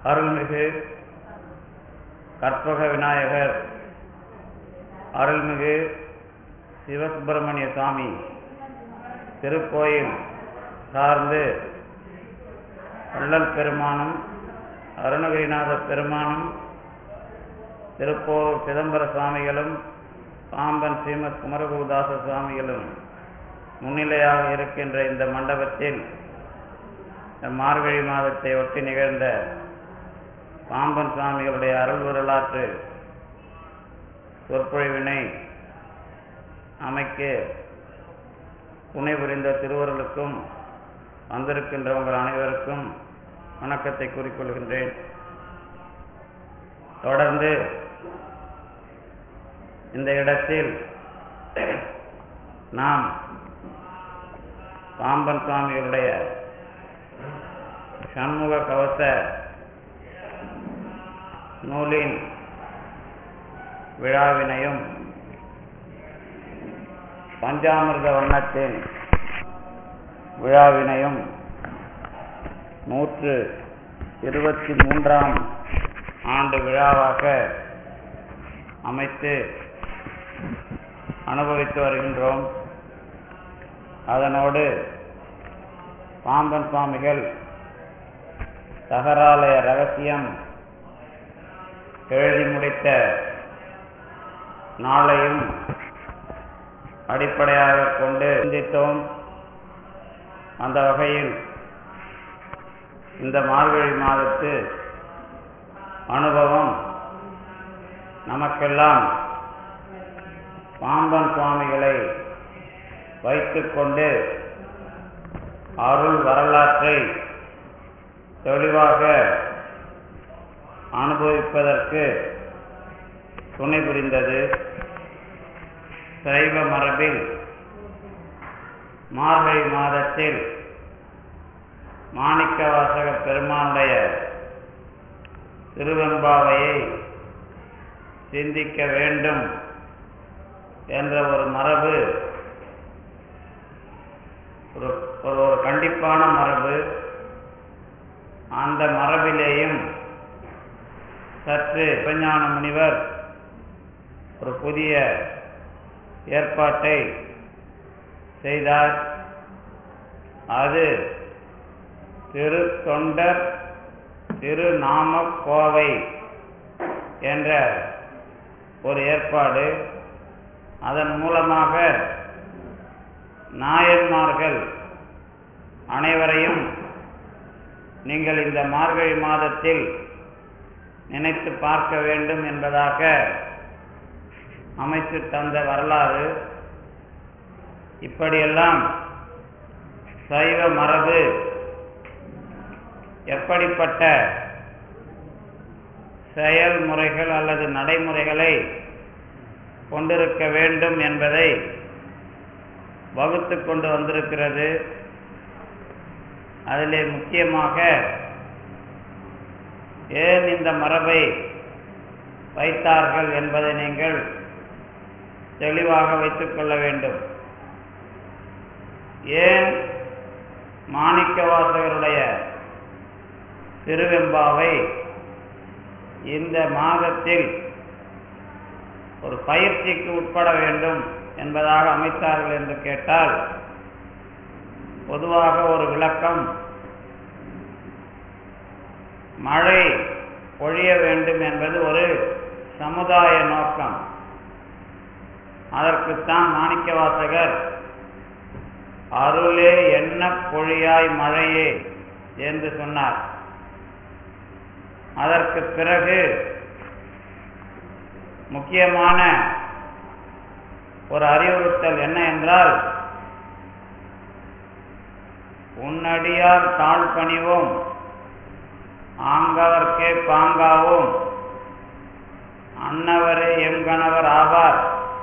அருள்மிகு கற்பக விநாயகர் அருள்மிகு சிவசுப்பிரமணிய சுவாமி திருக்கோயில் சார்ந்து வள்ளல் பெருமானும் அருணகிரிநாத பெருமானும் திருப்போர் சிதம்பர சுவாமிகளும் பாம்பன் ஸ்ரீமத் குமரகுருதாச சுவாமிகளும் முன்னிலையாக இருக்கின்ற இந்த மண்டபத்தில் இந்த மார்கழி மாதத்தை ஒட்டி நிகழ்ந்த பாம்பன் சுவாமிகளுடைய அருள் வரலாற்று சொற்பொழிவினை அமைக்க துணை புரிந்த திருவருளுக்கும் வந்திருக்கின்ற உங்கள் அனைவருக்கும் வணக்கத்தை கூறிக்கொள்கின்றேன் தொடர்ந்து இந்த இடத்தில் நாம் பாம்பன் சுவாமிகளுடைய சண்முக கவச நூலின் விழாவினையும் பஞ்சாமிர்த வண்ணத்தின் விழாவினையும் நூற்று இருபத்தி மூன்றாம் ஆண்டு விழாவாக அமைத்து அனுபவித்து வருகின்றோம் அதனோடு பாம்பன் சுவாமிகள் சகராலய ரகசியம் எழுதி முடித்த நாளையும் அடிப்படையாக கொண்டு சிந்தித்தோம் அந்த வகையில் இந்த மார்கழி மாதத்து அனுபவம் நமக்கெல்லாம் பாம்பன் சுவாமிகளை வைத்துக்கொண்டு அருள் வரலாற்றை தெளிவாக அனுபவிப்பதற்கு துணை புரிந்தது சைவ மரபில் மார்கழி மாதத்தில் மாணிக்கவாசக பெருமானுடைய திருவெம்பாவையை சிந்திக்க வேண்டும் என்ற ஒரு மரபு ஒரு ஒரு கண்டிப்பான மரபு அந்த மரபிலேயும் சற்று சிவஞான முனிவர் ஒரு புதிய ஏற்பாட்டை செய்தார் அது திருத்தொண்டர் திருநாம கோவை என்ற ஒரு ஏற்பாடு அதன் மூலமாக நாயன்மார்கள் அனைவரையும் நீங்கள் இந்த மார்கழி மாதத்தில் நினைத்து பார்க்க வேண்டும் என்பதாக அமைத்து தந்த வரலாறு இப்படியெல்லாம் சைவ மரபு எப்படிப்பட்ட செயல்முறைகள் அல்லது நடைமுறைகளை கொண்டிருக்க வேண்டும் என்பதை வகுத்து கொண்டு வந்திருக்கிறது அதிலே முக்கியமாக ஏன் இந்த மரபை வைத்தார்கள் என்பதை நீங்கள் தெளிவாக வைத்துக் கொள்ள வேண்டும் ஏன் மாணிக்கவாசகருடைய திருவெம்பாவை இந்த மாதத்தில் ஒரு பயிற்சிக்கு உட்பட வேண்டும் என்பதாக அமைத்தார்கள் என்று கேட்டால் பொதுவாக ஒரு விளக்கம் மழை பொழிய வேண்டும் என்பது ஒரு சமுதாய நோக்கம் அதற்குத்தான் மாணிக்கவாசகர் அருளே என்ன பொழியாய் மழையே என்று சொன்னார் அதற்கு பிறகு முக்கியமான ஒரு அறிவுறுத்தல் என்ன என்றால் உன்னடியார் தாழ் பணிவோம் ஆங்கவர்க்கே பாங்காவோம் அன்னவரே எம் கணவர் ஆவார்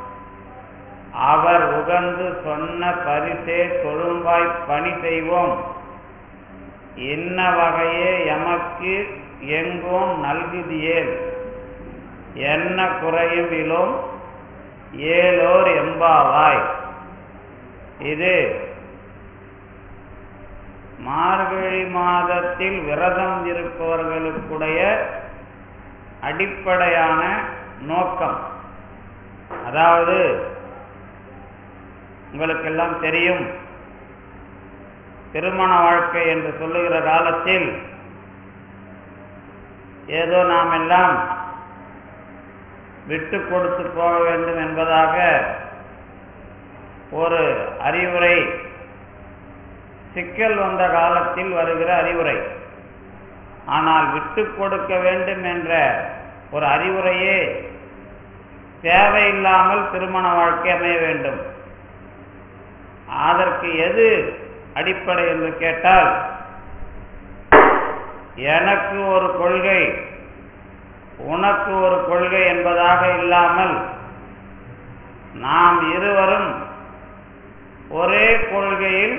அவர் உகந்து சொன்ன பரிசே தொழும்பாய் பணி செய்வோம் இன்ன வகையே எமக்கு எங்கோம் நல்குதியேல் என்ன குறையும் இலும் ஏலோர் எம்பாவாய் இது மார்கழி மாதத்தில் விரதம் இருப்பவர்களுக்குடைய அடிப்படையான நோக்கம் அதாவது உங்களுக்கெல்லாம் தெரியும் திருமண வாழ்க்கை என்று சொல்லுகிற காலத்தில் ஏதோ நாம் எல்லாம் விட்டு கொடுத்து போக வேண்டும் என்பதாக ஒரு அறிவுரை சிக்கல் வந்த காலத்தில் வருகிற அறிவுரை ஆனால் விட்டு கொடுக்க வேண்டும் என்ற ஒரு அறிவுரையே தேவையில்லாமல் திருமண வாழ்க்கை அமைய வேண்டும் அதற்கு எது அடிப்படை என்று கேட்டால் எனக்கு ஒரு கொள்கை உனக்கு ஒரு கொள்கை என்பதாக இல்லாமல் நாம் இருவரும் ஒரே கொள்கையில்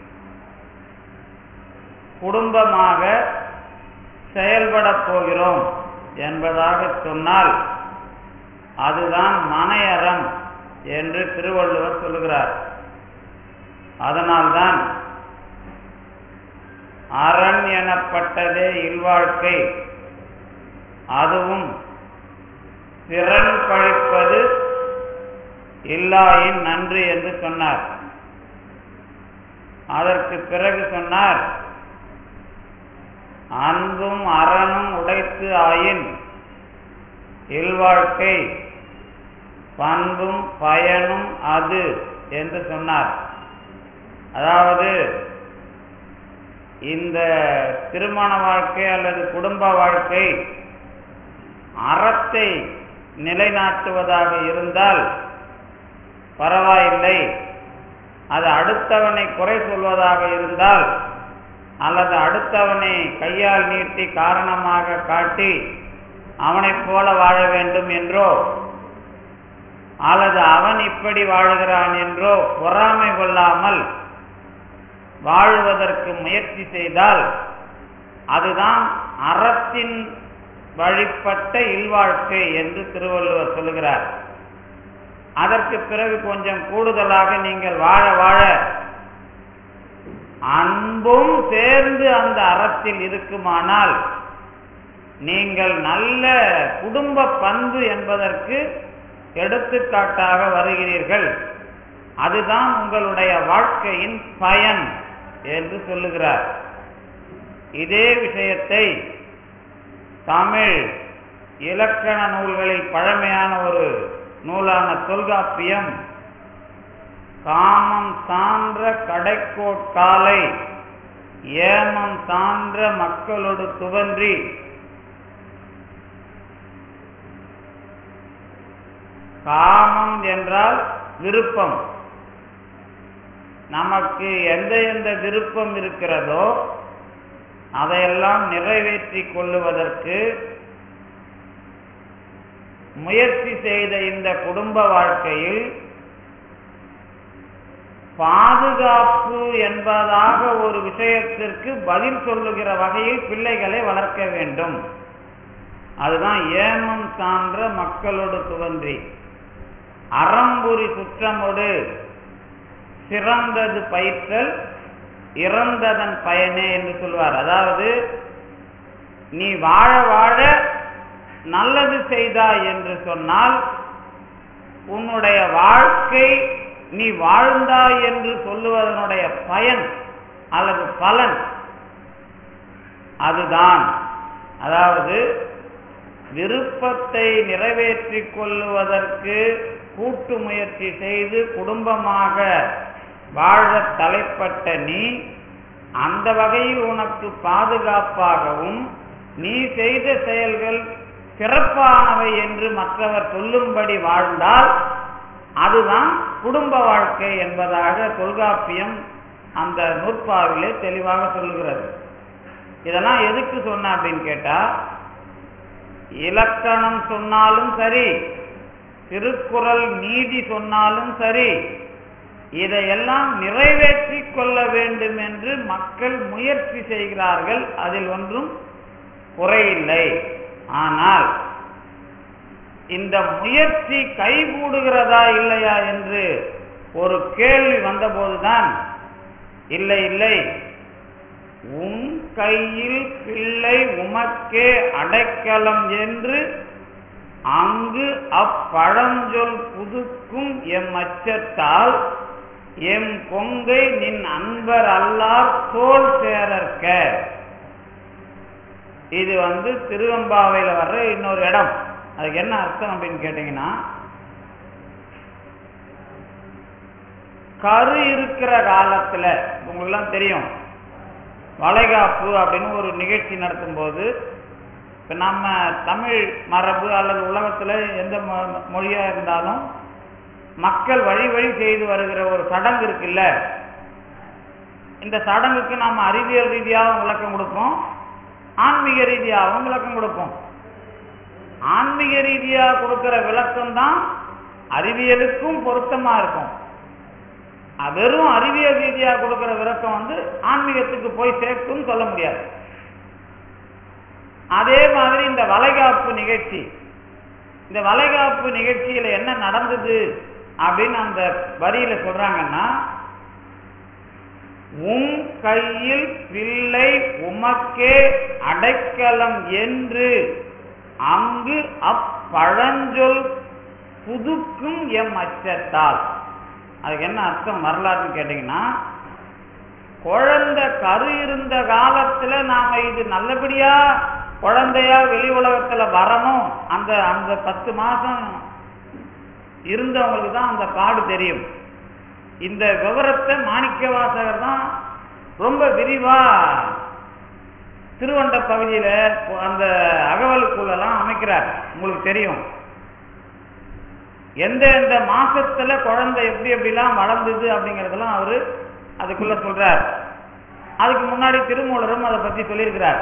குடும்பமாக செயல்படப் போகிறோம் என்பதாக சொன்னால் அதுதான் மனையறம் என்று திருவள்ளுவர் சொல்லுகிறார் அதனால்தான் அரண் எனப்பட்டதே இல்வாழ்க்கை அதுவும் திறன் பழிப்பது இல்லாயின் நன்று என்று சொன்னார் அதற்கு பிறகு சொன்னார் அன்பும் அறனும் உடைத்து ஆயின் இல்வாழ்க்கை பண்பும் பயனும் அது என்று சொன்னார் அதாவது இந்த திருமண வாழ்க்கை அல்லது குடும்ப வாழ்க்கை அறத்தை நிலைநாட்டுவதாக இருந்தால் பரவாயில்லை அது அடுத்தவனை குறை சொல்வதாக இருந்தால் அல்லது அடுத்தவனை கையால் நீட்டி காரணமாக காட்டி அவனைப் போல வாழ வேண்டும் என்றோ அல்லது அவன் இப்படி வாழுகிறான் என்றோ பொறாமை கொள்ளாமல் வாழ்வதற்கு முயற்சி செய்தால் அதுதான் அறத்தின் வழிபட்ட இல்வாழ்க்கை என்று திருவள்ளுவர் சொல்லுகிறார் அதற்கு பிறகு கொஞ்சம் கூடுதலாக நீங்கள் வாழ வாழ அன்பும் சேர்ந்து அந்த அறத்தில் இருக்குமானால் நீங்கள் நல்ல குடும்ப பண்பு என்பதற்கு எடுத்துக்காட்டாக வருகிறீர்கள் அதுதான் உங்களுடைய வாழ்க்கையின் பயன் என்று சொல்லுகிறார் இதே விஷயத்தை தமிழ் இலக்கண நூல்களில் பழமையான ஒரு நூலான தொல்காப்பியம் காமம் சான்ற கடைக்கோட்காலை ஏமம் சான்ற மக்களோடு துவன்றி காமம் என்றால் விருப்பம் நமக்கு எந்த எந்த விருப்பம் இருக்கிறதோ அதையெல்லாம் நிறைவேற்றி கொள்ளுவதற்கு முயற்சி செய்த இந்த குடும்ப வாழ்க்கையில் பாதுகாப்பு என்பதாக ஒரு விஷயத்திற்கு பதில் சொல்லுகிற வகையில் பிள்ளைகளை வளர்க்க வேண்டும் அதுதான் ஏமம் சான்ற மக்களோடு துவன்றி அறம்புரி சுற்றமோடு சிறந்தது பயிற்றல் இறந்ததன் பயனே என்று சொல்வார் அதாவது நீ வாழ வாழ நல்லது செய்தாய் என்று சொன்னால் உன்னுடைய வாழ்க்கை நீ வாழ்ந்தாய் என்று சொல்லுவதனுடைய பயன் அல்லது பலன் அதுதான் அதாவது விருப்பத்தை நிறைவேற்றிக் கொள்ளுவதற்கு கூட்டு முயற்சி செய்து குடும்பமாக வாழ தலைப்பட்ட நீ அந்த வகையில் உனக்கு பாதுகாப்பாகவும் நீ செய்த செயல்கள் சிறப்பானவை என்று மற்றவர் சொல்லும்படி வாழ்ந்தால் அதுதான் குடும்ப வாழ்க்கை என்பதாக தொல்காப்பியம் அந்த நூற்பாவிலே தெளிவாக சொல்லுகிறது இதெல்லாம் எதுக்கு சொன்ன அப்படின்னு கேட்டா இலக்கணம் சொன்னாலும் சரி திருக்குறள் நீதி சொன்னாலும் சரி இதையெல்லாம் நிறைவேற்றி கொள்ள வேண்டும் என்று மக்கள் முயற்சி செய்கிறார்கள் அதில் ஒன்றும் குறையில்லை ஆனால் இந்த முயற்சி கைகூடுகிறதா இல்லையா என்று ஒரு கேள்வி வந்தபோதுதான் இல்லை இல்லை உன் கையில் பிள்ளை உமக்கே அடைக்கலம் என்று அங்கு அப்பழஞ்சொல் புதுக்கும் எம் அச்சத்தால் எம் கொங்கை நின் அன்பர் அல்லார் தோல் சேரற்க இது வந்து திருவெம்பாவையில வர்ற இன்னொரு இடம் அதுக்கு என்ன அர்த்தம் அப்படின்னு கேட்டீங்கன்னா கரு இருக்கிற காலத்துல உங்களுக்குலாம் தெரியும் வளைகாப்பு அப்படின்னு ஒரு நிகழ்ச்சி நடத்தும் போது இப்போ நம்ம தமிழ் மரபு அல்லது உலகத்தில் எந்த மொ- மொழியா இருந்தாலும் மக்கள் வழி வழி செய்து வருகிற ஒரு சடங்கு இருக்குல்ல இந்த சடங்குக்கு நாம் அறிவியல் ரீதியாகவும் விளக்கம் கொடுப்போம் ஆன்மீக ரீதியாகவும் விளக்கம் கொடுப்போம் ஆன்மீக ரீதியா கொடுக்கிற விளக்கம் தான் அறிவியலுக்கும் பொருத்தமா இருக்கும் அஹ் வெறும் அறிவியல் ரீதியா கொடுக்கிற விளக்கம் வந்து ஆன்மீகத்துக்கு போய் சேர்க்கும்னு சொல்ல முடியாது அதே மாதிரி இந்த வளைகாப்பு நிகழ்ச்சி இந்த வளைகாப்பு நிகழ்ச்சியில என்ன நடந்தது அப்படின்னு அந்த வரியில சொல்றாங்கன்னா உன் கையில் பிள்ளை உமக்கே அடைக்கலம் என்று அங்கு அப்பழஞ்சொல் புதுக்கும் எம் அச்சத்தால் அதுக்கு என்ன அர்த்தம் வரலாறுன்னு கேட்டீங்கன்னா குழந்தை கரு இருந்த காலத்துல நாம இது நல்லபடியா குழந்தையா வெளி உலகத்துல வரணும் அந்த அந்த பத்து மாசம் இருந்தவங்களுக்கு தான் அந்த பாடு தெரியும் இந்த விவரத்தை மாணிக்க வாசகர் தான் ரொம்ப விரிவா திருவண்ட பகுதியில அந்த அகவலுக்குள்ளெல்லாம் அமைக்கிறார் உங்களுக்கு தெரியும் எந்த எந்த மாசத்துல குழந்தை எப்படி எப்படிலாம் வளர்ந்தது அப்படிங்கறதெல்லாம் அவரு அதுக்குள்ள சொல்றார் அதுக்கு முன்னாடி திருமூலரும் அதை பத்தி சொல்லியிருக்கிறார்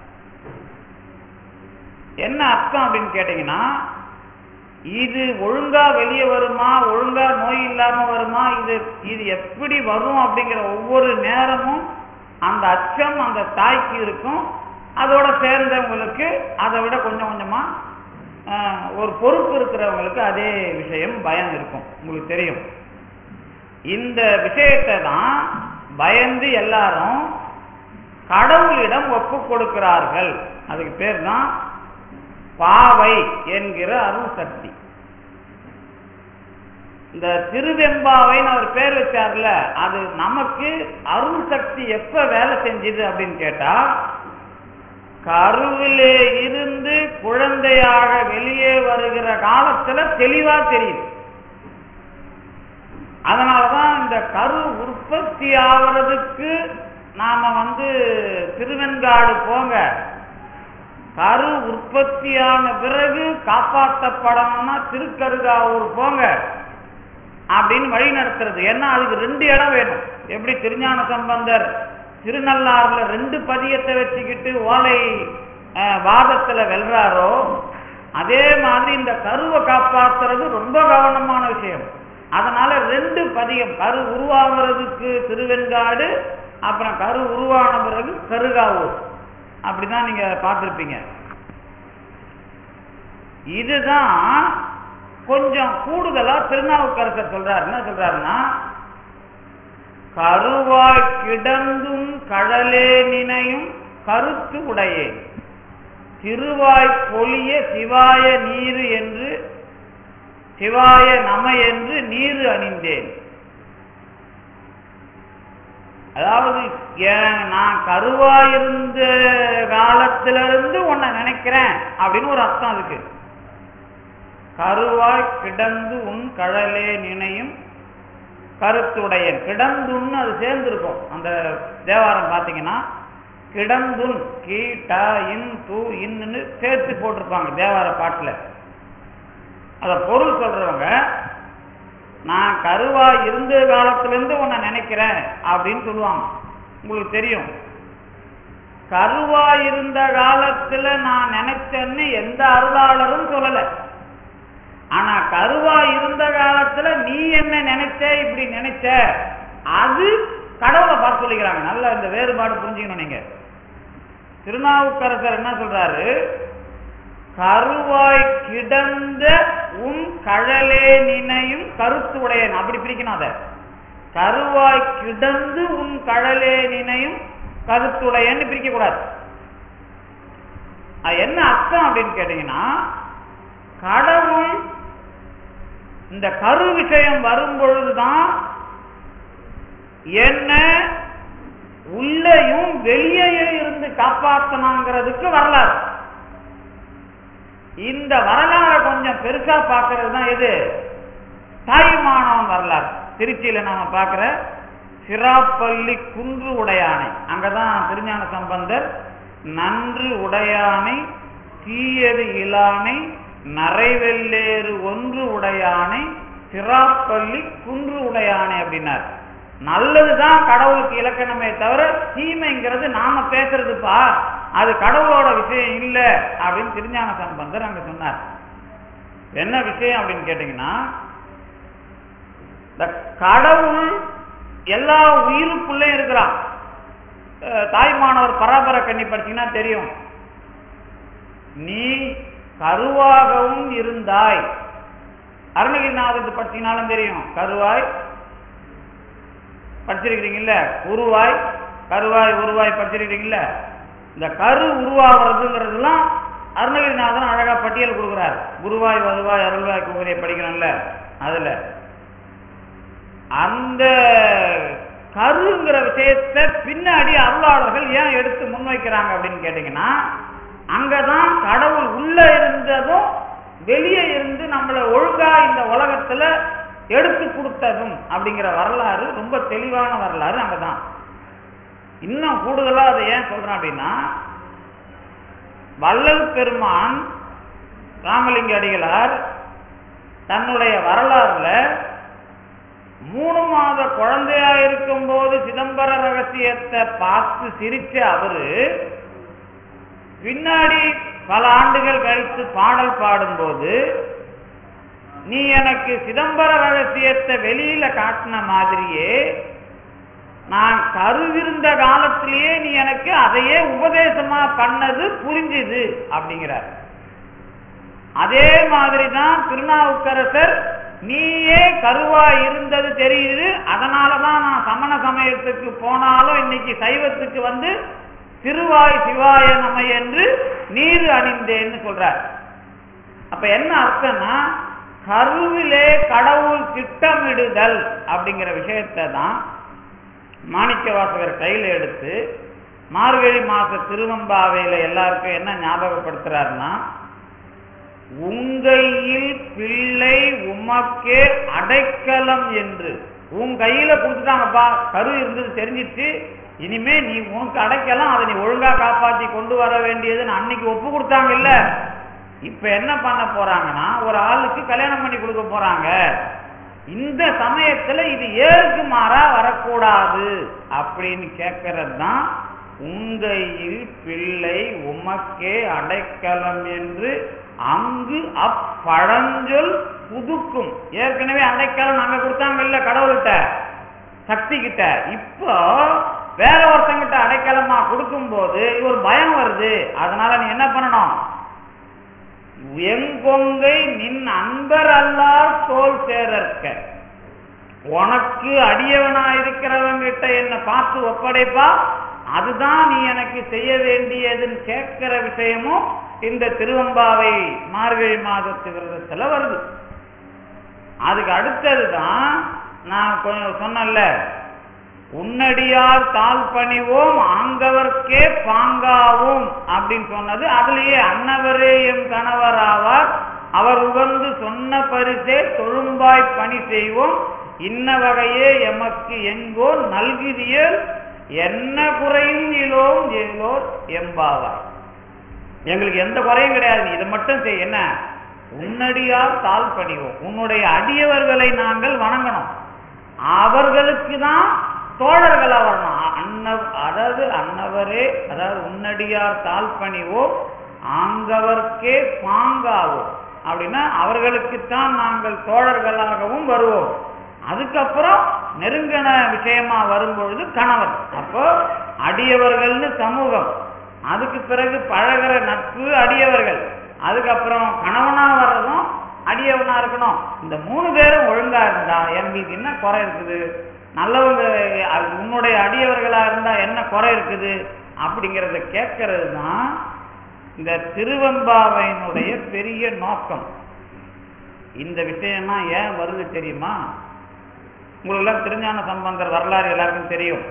என்ன அர்த்தம் அப்படின்னு கேட்டீங்கன்னா இது ஒழுங்கா வெளியே வருமா ஒழுங்கா நோய் இல்லாம வருமா இது இது எப்படி வரும் அப்படிங்கிற ஒவ்வொரு நேரமும் அந்த அச்சம் அந்த தாய்க்கு இருக்கும் அதோட சேர்ந்தவங்களுக்கு அதை விட கொஞ்சம் கொஞ்சமா ஆஹ், ஒரு பொறுப்பு இருக்கிறவங்களுக்கு அதே விஷயம் பயம் இருக்கும் உங்களுக்கு தெரியும் இந்த விஷயத்தை தான் பயந்து எல்லாரும் கடவுளிடம் ஒப்பு கொடுக்கிறார்கள் அதுக்கு பேர் தான் பாவை என்கிற அருள் சக்தி இந்த திருவெம்பாவைன்னு அவர் பேர் வச்சார்ல அது நமக்கு அருள் சக்தி எப்ப வேலை செஞ்சுது அப்படின்னு கேட்டா கருவிலே இருந்து குழந்தையாக வெளியே வருகிற காலத்துல தெளிவா தெரியுது அதனாலதான் இந்த கரு உற்பத்தி ஆகிறதுக்கு நாம வந்து திருவெண்காடு போங்க கரு உற்பத்தியான பிறகு காப்பாற்றப்படணும்னா திருக்கருகாவூர் போங்க அப்படின்னு வழி நடத்துறது ஏன்னா அதுக்கு ரெண்டு இடம் வேணும் எப்படி திருஞான சம்பந்தர் திருநள்ளாறுல ரெண்டு பதியத்தை வச்சுக்கிட்டு ஓலை அஹ், வாதத்துல வெல்றாரோ அதே மாதிரி இந்த கருவை காப்பாத்துறது ரொம்ப கவனமான விஷயம் அதனால ரெண்டு பதியம் கரு உருவாகிறதுக்கு திருவெண்காடு அப்புறம் கரு உருவான பிறகு கருகாவூர் அப்படிதான் நீங்க பார்த்திருப்பீங்க இதுதான் கொஞ்சம் கூடுதலா திருநாவுக்கரசர் சொல்றாரு என்ன சொல்றாருன்னா கருவாய் கிடந்தும் கடலே நினையும் கருத்து உடையேன் திருவாய் பொலிய சிவாய நீரு என்று சிவாய நம என்று நீரு அணிந்தேன் அதாவது ஏன் நான் கருவாயிருந்த காலத்திலிருந்து உன்னை நினைக்கிறேன் அப்படின்னு ஒரு அர்த்தம் அதுக்கு கருவாய் கிடந்து உன் கழலே நினையும் கருத்துடையன் கிடந்துன்னு அது சேர்ந்திருக்கும் அந்த தேவாரம் பார்த்தீங்கன்னா கிடந்துன் கீ ட இன் தூ இன்னு சேர்த்து போட்டிருப்பாங்க தேவார பாட்டுல அத பொருள் சொல்றவங்க நான் கருவா இருந்த காலத்திலிருந்து உன்னை நினைக்கிறேன் அப்படின்னு சொல்லுவாங்க உங்களுக்கு தெரியும் கருவா இருந்த காலத்துல நான் நினைச்சேன்னு எந்த அருளாளரும் சொல்லல ஆனா கருவா இருந்த காலத்துல நீ என்ன நினைச்ச இப்படி நினைச்ச அது கடவுளை பார்த்து சொல்லிக்கிறாங்க நல்ல இந்த வேறுபாடு புரிஞ்சுக்கணும் நீங்க திருநாவுக்கரசர் என்ன சொல்றாரு கருவாய் கிடந்த உன் கழலே நினையும் கருத்து உடையன் அப்படி பிரிக்கணும் அத கருவாய் கிடந்து உன் கழலே நினையும் கருத்துடையன்னு பிரிக்க கூடாது அது என்ன அர்த்தம் அப்படின்னு கேட்டீங்கன்னா கடவுள் இந்த கரு விஷயம் வரும் பொழுதுதான் என்ன உள்ளேயும் வெளியே இருந்து காப்பாத்தனாங்கிறதுக்கு வரலாறு இந்த வரலாறை கொஞ்சம் பெருசா பார்க்கறது தான் எது தாய்மானவன் வரலாறு திருச்சியில நாம பார்க்கிற சிராப்பள்ளி குன்று உடையானை அங்கதான் திருஞான சம்பந்தர் நன்று உடையானை தீயது இலானை நரைவெல்லேறு ஒன்று உடையானை சிராப்பள்ளி குன்று உடையானை அப்படின்னார் நல்லதுதான் கடவுளுக்கு இலக்கணமே தவிர தீமைங்கிறது நாம பேசுறதுப்பா அது கடவுளோட விஷயம் இல்ல அப்படின்னு திருஞான சம்பந்தர் அங்க சொன்னார் என்ன விஷயம் அப்படின்னு கேட்டீங்கன்னா இந்த கடவுள் எல்லா உயிருக்குள்ளே இருக்கிறான் அஹ் தாய்மானவர் பராபர கண்ணி படிச்சீங்கன்னா தெரியும் நீ கருவாகவும் இருந்தாய் அருணகிரிநாதத்து படிச்சீங்கனாலும் தெரியும் கருவாய் படிச்சிருக்கிறீங்கல்ல உருவாய் கருவாய் உருவாய் படிச்சிருக்கிறீங்கல்ல இந்த கரு உருவாகிறதுங்கிறதுலாம் அருணகிரிநாதன் அழகா பட்டியல் கொடுக்குறார் குருவாய் வருவாய் அருள்வாய் குமரியை படிக்கிறோம்ல அதுல அந்த கருங்கிற விஷயத்தை பின்னாடி அருளாளர்கள் ஏன் எடுத்து முன்வைக்கிறாங்க அப்படின்னு கேட்டீங்கன்னா அங்கதான் கடவுள் உள்ள இருந்ததும் வெளியே இருந்து நம்மளை ஒழுங்கா இந்த உலகத்துல எடுத்து கொடுத்ததும் அப்படிங்கிற வரலாறு ரொம்ப தெளிவான வரலாறு அங்கதான் இன்னும் கூடுதலா அதை ஏன் சொல்றேன் அப்படின்னா வள்ளல் பெருமான் ராமலிங்க அடிகளார் தன்னுடைய வரலாறுல மூணு மாத குழந்தையா இருக்கும் போது சிதம்பர ரகசியத்தை பார்த்து சிரிச்ச அவரு பின்னாடி பல ஆண்டுகள் கழித்து பாடல் பாடும்போது நீ எனக்கு சிதம்பர ரகசியத்தை வெளியில காட்டின மாதிரியே நான் கருவிருந்த காலத்திலேயே நீ எனக்கு அதையே உபதேசமா பண்ணது புரிஞ்சுது அப்படிங்கிறார் அதே மாதிரி தான் திருநாவுக்கரசர் நீயே கருவா இருந்தது தெரியுது அதனாலதான் நான் சமண சமயத்துக்கு போனாலும் இன்னைக்கு சைவத்துக்கு வந்து திருவாய் சிவாய நம என்று நீர் அணிந்தேன்னு சொல்றார் அப்ப என்ன அர்த்தம்னா கருவிலே கடவுள் திட்டமிடுதல் அப்படிங்கிற விஷயத்தை தான் மாணிக்க வாசகர் கையில் எடுத்து மார்கழி மாச திருவம்பாவையில எல்லாருக்கும் என்ன ஞாபகப்படுத்துறாருன்னா உங்கையில் பிள்ளை உமக்கே அடைக்கலம் என்று உன் கையில கொடுத்துட்டாங்கப்பா கரு இருந்தது தெரிஞ்சிச்சு இனிமே நீ உனக்கு அடைக்கலாம் அதை நீ ஒழுங்கா காப்பாத்தி கொண்டு வர வேண்டியதுன்னு அன்னைக்கு ஒப்பு கொடுத்தாங்க இல்ல இப்ப என்ன பண்ண போறாங்கன்னா ஒரு ஆளுக்கு கல்யாணம் பண்ணி கொடுக்க போறாங்க இந்த சமயத்துல இது ஏருக்கு மாறா வரக்கூடாது அப்படின்னு கேட்கறது தான் உங்கையில் பிள்ளை உமக்கே அடைக்கலம் என்று அங்கு அப்பழஞ்சொல் புதுக்கும் ஏற்கனவே அடைக்கலம் நாங்க கொடுத்தாங்க இல்ல கடவுள்கிட்ட சக்தி கிட்ட இப்போ வேற ஒருத்தங்கிட்ட அடைக்கலமா கொடுக்கும் போது ஒரு பயம் வருது அதனால நீ என்ன பண்ணணும் எங்கொங்கை நின் அன்பர் அல்லார் தோல் சேரற்க உனக்கு அடியவனா இருக்கிறவங்கிட்ட என்ன பார்த்து ஒப்படைப்பா அதுதான் நீ எனக்கு செய்ய வேண்டியதுன்னு கேட்கிற விஷயமும் இந்த திருவம்பாவை மார்கழி மாதத்து விரதத்துல வருது அதுக்கு அடுத்ததுதான் நான் கொஞ்சம் சொன்னேன்ல உன்னடியார் தாழ் பணிவோம் ஆங்கவர்க்கே பாங்காவும் அப்படின்னு சொன்னது அதுலயே அன்னவரே எம் கணவராவார் அவர் உகந்து சொன்ன பரிசே தொழும்பாய் பணி செய்வோம் இன்ன வகையே எமக்கு எங்கோ நல்கிறியல் என்ன குறையும் இலோம் ஏலோர் எம்பாவார் எங்களுக்கு எந்த குறையும் கிடையாது நீ இதை மட்டும் செய் என்ன உன்னடியார் தாழ் பணிவோம் உன்னுடைய அடியவர்களை நாங்கள் வணங்கணும் அவர்களுக்கு தான் தோழர்களா வரணும் அன்ன அதாவது அன்னவரே அதாவது உன்னடியார் தாழ் பணிவோம் ஆங்கவர்க்கே பாங்காவோம் அப்படின்னா அவர்களுக்குத்தான் நாங்கள் தோழர்களாகவும் வருவோம் அதுக்கப்புறம் நெருங்கின விஷயமா வரும்பொழுது கணவர் அப்போ அடியவர்கள்னு சமூகம் அதுக்கு பிறகு பழகிற நட்பு அடியவர்கள் அதுக்கப்புறம் கணவனா வர்றதும் அடியவனா இருக்கணும் இந்த மூணு பேரும் ஒழுங்கா இருந்தா எங்களுக்கு என்ன குறை இருக்குது நல்லவங்க அது உன்னுடைய அடியவர்களா இருந்தா என்ன குறை இருக்குது அப்படிங்கிறத கேட்கறது தான் இந்த திருவெம்பாவையினுடைய பெரிய நோக்கம் இந்த விஷயம்லாம் ஏன் வருது தெரியுமா உங்களுக்கெல்லாம் திருஞான சம்பந்தர் வரலாறு எல்லாருக்கும் தெரியும்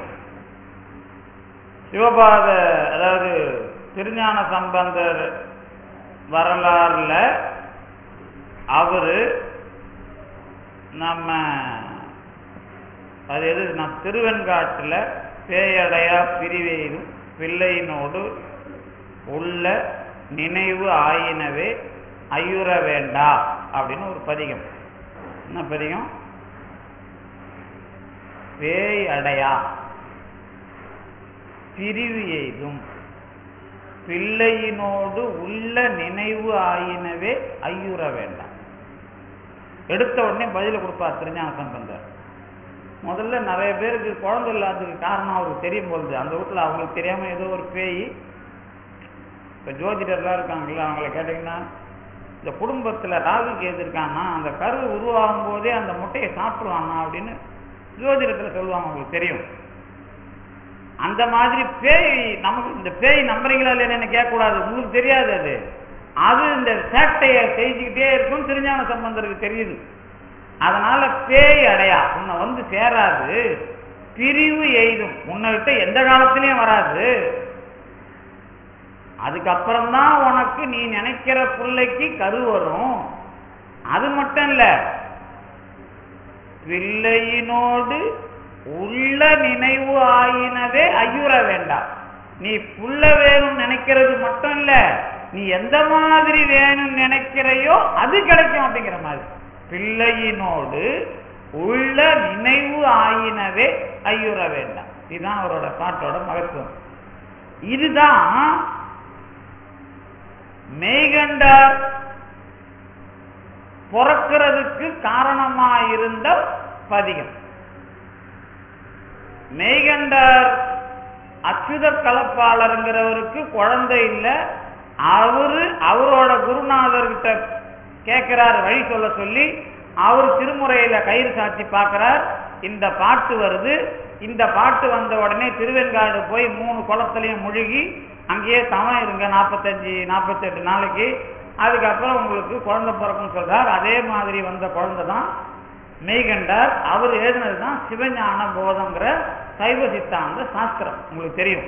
சிவபாத அதாவது திருஞான சம்பந்தர் வரலாறுல அவரு நம்ம அது எது நான் திருவெண்காட்டுல பேயடையா பிரிவேதும் பிள்ளையினோடு உள்ள நினைவு ஆயினவே ஐயுற வேண்டா அப்படின்னு ஒரு பதிகம் என்ன பதிகம் பேய் அடையா பிரிவு எய்தும் பிள்ளையினோடு உள்ள நினைவு ஆயினவே ஐயுற வேண்டாம் எடுத்த உடனே பதில கொடுப்பார் திருஞான சம்பந்தர் முதல்ல நிறைய பேருக்கு குழந்தை இல்லாததுக்கு காரணம் அவருக்கு தெரியும் போகுது அந்த வீட்டில் அவங்களுக்கு தெரியாம ஏதோ ஒரு பேய் இப்போ ஜோதிடர்லாம் இருக்காங்கல்ல அவங்கள கேட்டிங்கன்னா இந்த குடும்பத்தில் ராகு கேது இருக்கான்னா அந்த கரு உருவாகும் போதே அந்த முட்டையை சாப்பிடுவானா அப்படின்னு ஜோதிடத்தில் சொல்லுவாங்க அவங்களுக்கு தெரியும் அந்த மாதிரி பேய் நமக்கு இந்த பேய் நம்புறீங்களா இல்லைன்னு கேட்கக்கூடாது உங்களுக்கு தெரியாது அது அது இந்த சேட்டையை செஞ்சுக்கிட்டே இருக்கும் திருஞான சம்பந்தருக்கு தெரியுது அதனால பேய் அடையா உன்னை வந்து சேராது பிரிவு எய்தும் உன்னைகிட்ட எந்த காலத்திலையும் வராது அதுக்கப்புறம் தான் உனக்கு நீ நினைக்கிற பிள்ளைக்கு கரு வரும் அது மட்டும் இல்ல பிள்ளையினோடு உள்ள நினைவு ஆயினவே ஐயுற வேண்டாம் நீ புள்ள வேணும் நினைக்கிறது மட்டும் இல்ல நீ எந்த மாதிரி வேணும் நினைக்கிறையோ அது கிடைக்கும் அப்படிங்கிற மாதிரி பிள்ளையினோடு உள்ள நினைவு ஆயினவே ஐயுற வேண்டாம் இதுதான் அவரோட பாட்டோட மகத்துவம் இதுதான் மெய்கண்டார் பிறக்கிறதுக்கு காரணமா இருந்த பதிகம் மெய்கண்டார் அச்சுத கலப்பாளருங்கிறவருக்கு குழந்தை இல்லை அவரு அவரோட குருநாதர்கிட்ட கேட்கிறார் வழி சொல்ல சொல்லி அவர் திருமுறையில கயிறு சாத்தி பார்க்கிறார் இந்த பாட்டு வருது இந்த பாட்டு வந்த உடனே திருவெண்காடு போய் மூணு குளத்துலையும் முழுகி அங்கேயே தவம் இருங்க நாற்பத்தஞ்சு நாற்பத்தெட்டு நாளைக்கு அதுக்கப்புறம் உங்களுக்கு குழந்தை பிறக்கும்னு சொல்றார் அதே மாதிரி வந்த குழந்தை தான் மெய்கண்டார் அவர் எழுதினது தான் சிவஞான போதங்கிற சைவ சித்தாந்த சாஸ்திரம் உங்களுக்கு தெரியும்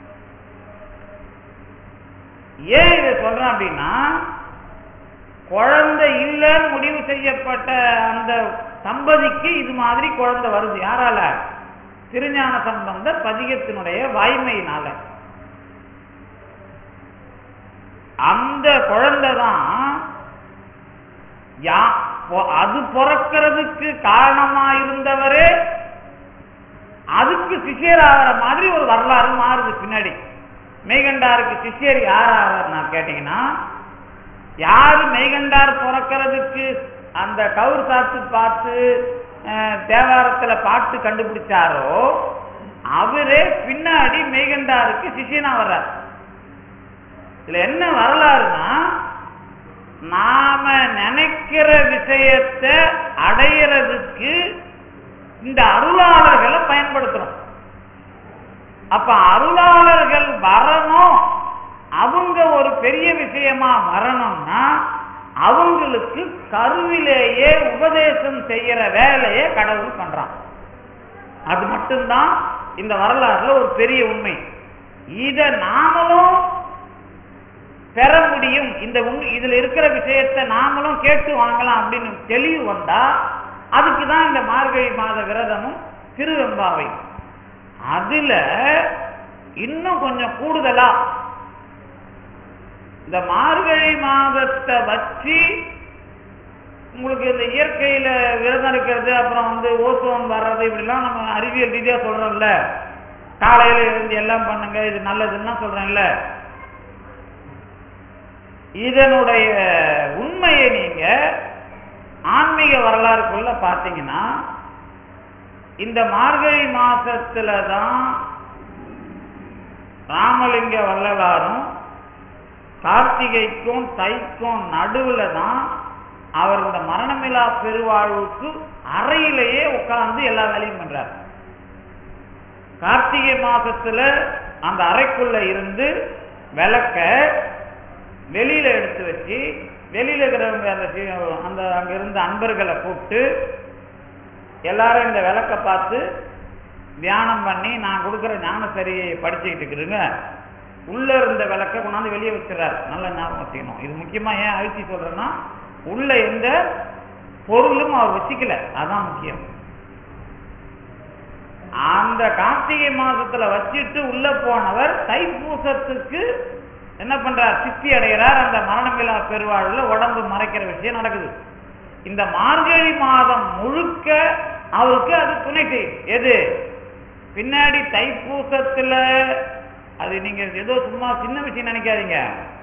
ஏன் இதை சொல்றேன் அப்படின்னா குழந்தை இல்லைன்னு முடிவு செய்யப்பட்ட அந்த தம்பதிக்கு இது மாதிரி குழந்தை வருது யாரால திருஞான சம்பந்த பதிகத்தினுடைய வாய்மையினால அந்த குழந்தை தான் யா அது பிறக்கிறதுக்கு காரணமா இருந்தவரே அதுக்கு சிஷியர் ஆகிற மாதிரி ஒரு வரலாறு மாறுது பின்னாடி மெய்கண்டாருக்கு சிஷியர் யார் ஆகிறார் நான் கேட்டீங்கன்னா யாரு மெய்கண்டார் பிறக்கிறதுக்கு அந்த கவுர் சாத்து பார்த்து தேவாரத்துல பாட்டு கண்டுபிடிச்சாரோ அவரே பின்னாடி மெய்கண்டாருக்கு சிஷியனா வர்றார் இதுல என்ன வரலாறுனா நாம நினைக்கிற விஷயத்தை அடையிறதுக்கு இந்த அருளாளர்களை பயன்படுத்துறோம் அப்ப அருளாளர்கள் வரணும் அவங்க ஒரு பெரிய விஷயமா வரணும்னா அவங்களுக்கு கருவிலேயே உபதேசம் செய்யற வேலையை கடவுள் பண்றான் அது மட்டும்தான் இந்த வரலாறுல ஒரு பெரிய உண்மை இத நாமளும் பெற முடியும் இந்த இதுல இருக்கிற விஷயத்தை நாமளும் கேட்டு வாங்கலாம் அப்படின்னு தெளிவு வந்தா அதுக்கு தான் இந்த மார்கழி மாத விரதமும் திருவெம்பாவை அதுல இன்னும் கொஞ்சம் கூடுதலா இந்த மார்கழி மாதத்தை வச்சு உங்களுக்கு இந்த இயற்கையில விரதம் இருக்கிறது அப்புறம் வந்து ஓசோன் வர்றது இப்படிலாம் நம்ம அறிவியல் ரீதியா சொல்றோம்ல காலையில இருந்து எல்லாம் பண்ணுங்க இது நல்லதுன்னா சொல்றேன்ல இதனுடைய உண்மையை நீங்க ஆன்மீக வரலாறுக்குள்ள பார்த்தீங்கன்னா இந்த மார்கழி மாசத்துல தான் ராமலிங்க வள்ளலாரும் கார்த்திகைக்கும் தைக்கும் நடுவுல தான் அவர் இந்த மரணமில்லா பெருவாழ்வுக்கு அறையிலேயே உட்கார்ந்து எல்லா வேலையும் பண்றார் கார்த்திகை மாசத்துல அந்த அறைக்குள்ள இருந்து விளக்க வெளியில எடுத்து வச்சு வெளியில இருக்கிறவங்க அந்த சி- அந்த அங்க இருந்த அன்பர்களை கூப்பிட்டு எல்லாரும் இந்த விளக்க பார்த்து தியானம் பண்ணி நான் கொடுக்குற ஞான சரியை படிச்சுக்கிட்டு இருக்கிறுங்க உள்ள இருந்த விளக்க கொண்டாந்து வெளியே வச்சிடறாரு நல்ல ஞாபகம் வச்சுக்கணும் இது முக்கியமா ஏன் அழுத்தி சொல்றேன்னா உள்ள எந்த பொருளும் அவர் வச்சுக்கல அதான் முக்கியம் அந்த கார்த்திகை மாசத்துல வச்சிட்டு உள்ள போனவர் தைப்பூசத்துக்கு என்ன பண்றார் சித்தி அடைகிறார் அந்த மரணமில்லா பெருவாழ்வுல உடம்பு மறைக்கிற விஷயம் நடக்குது இந்த மார்கழி மாதம் முழுக்க அவருக்கு அது துணை செய்யும் எது பின்னாடி தைப்பூசத்துல அது நீங்க ஏதோ சும்மா சின்ன விஷயம் நினைக்காதீங்க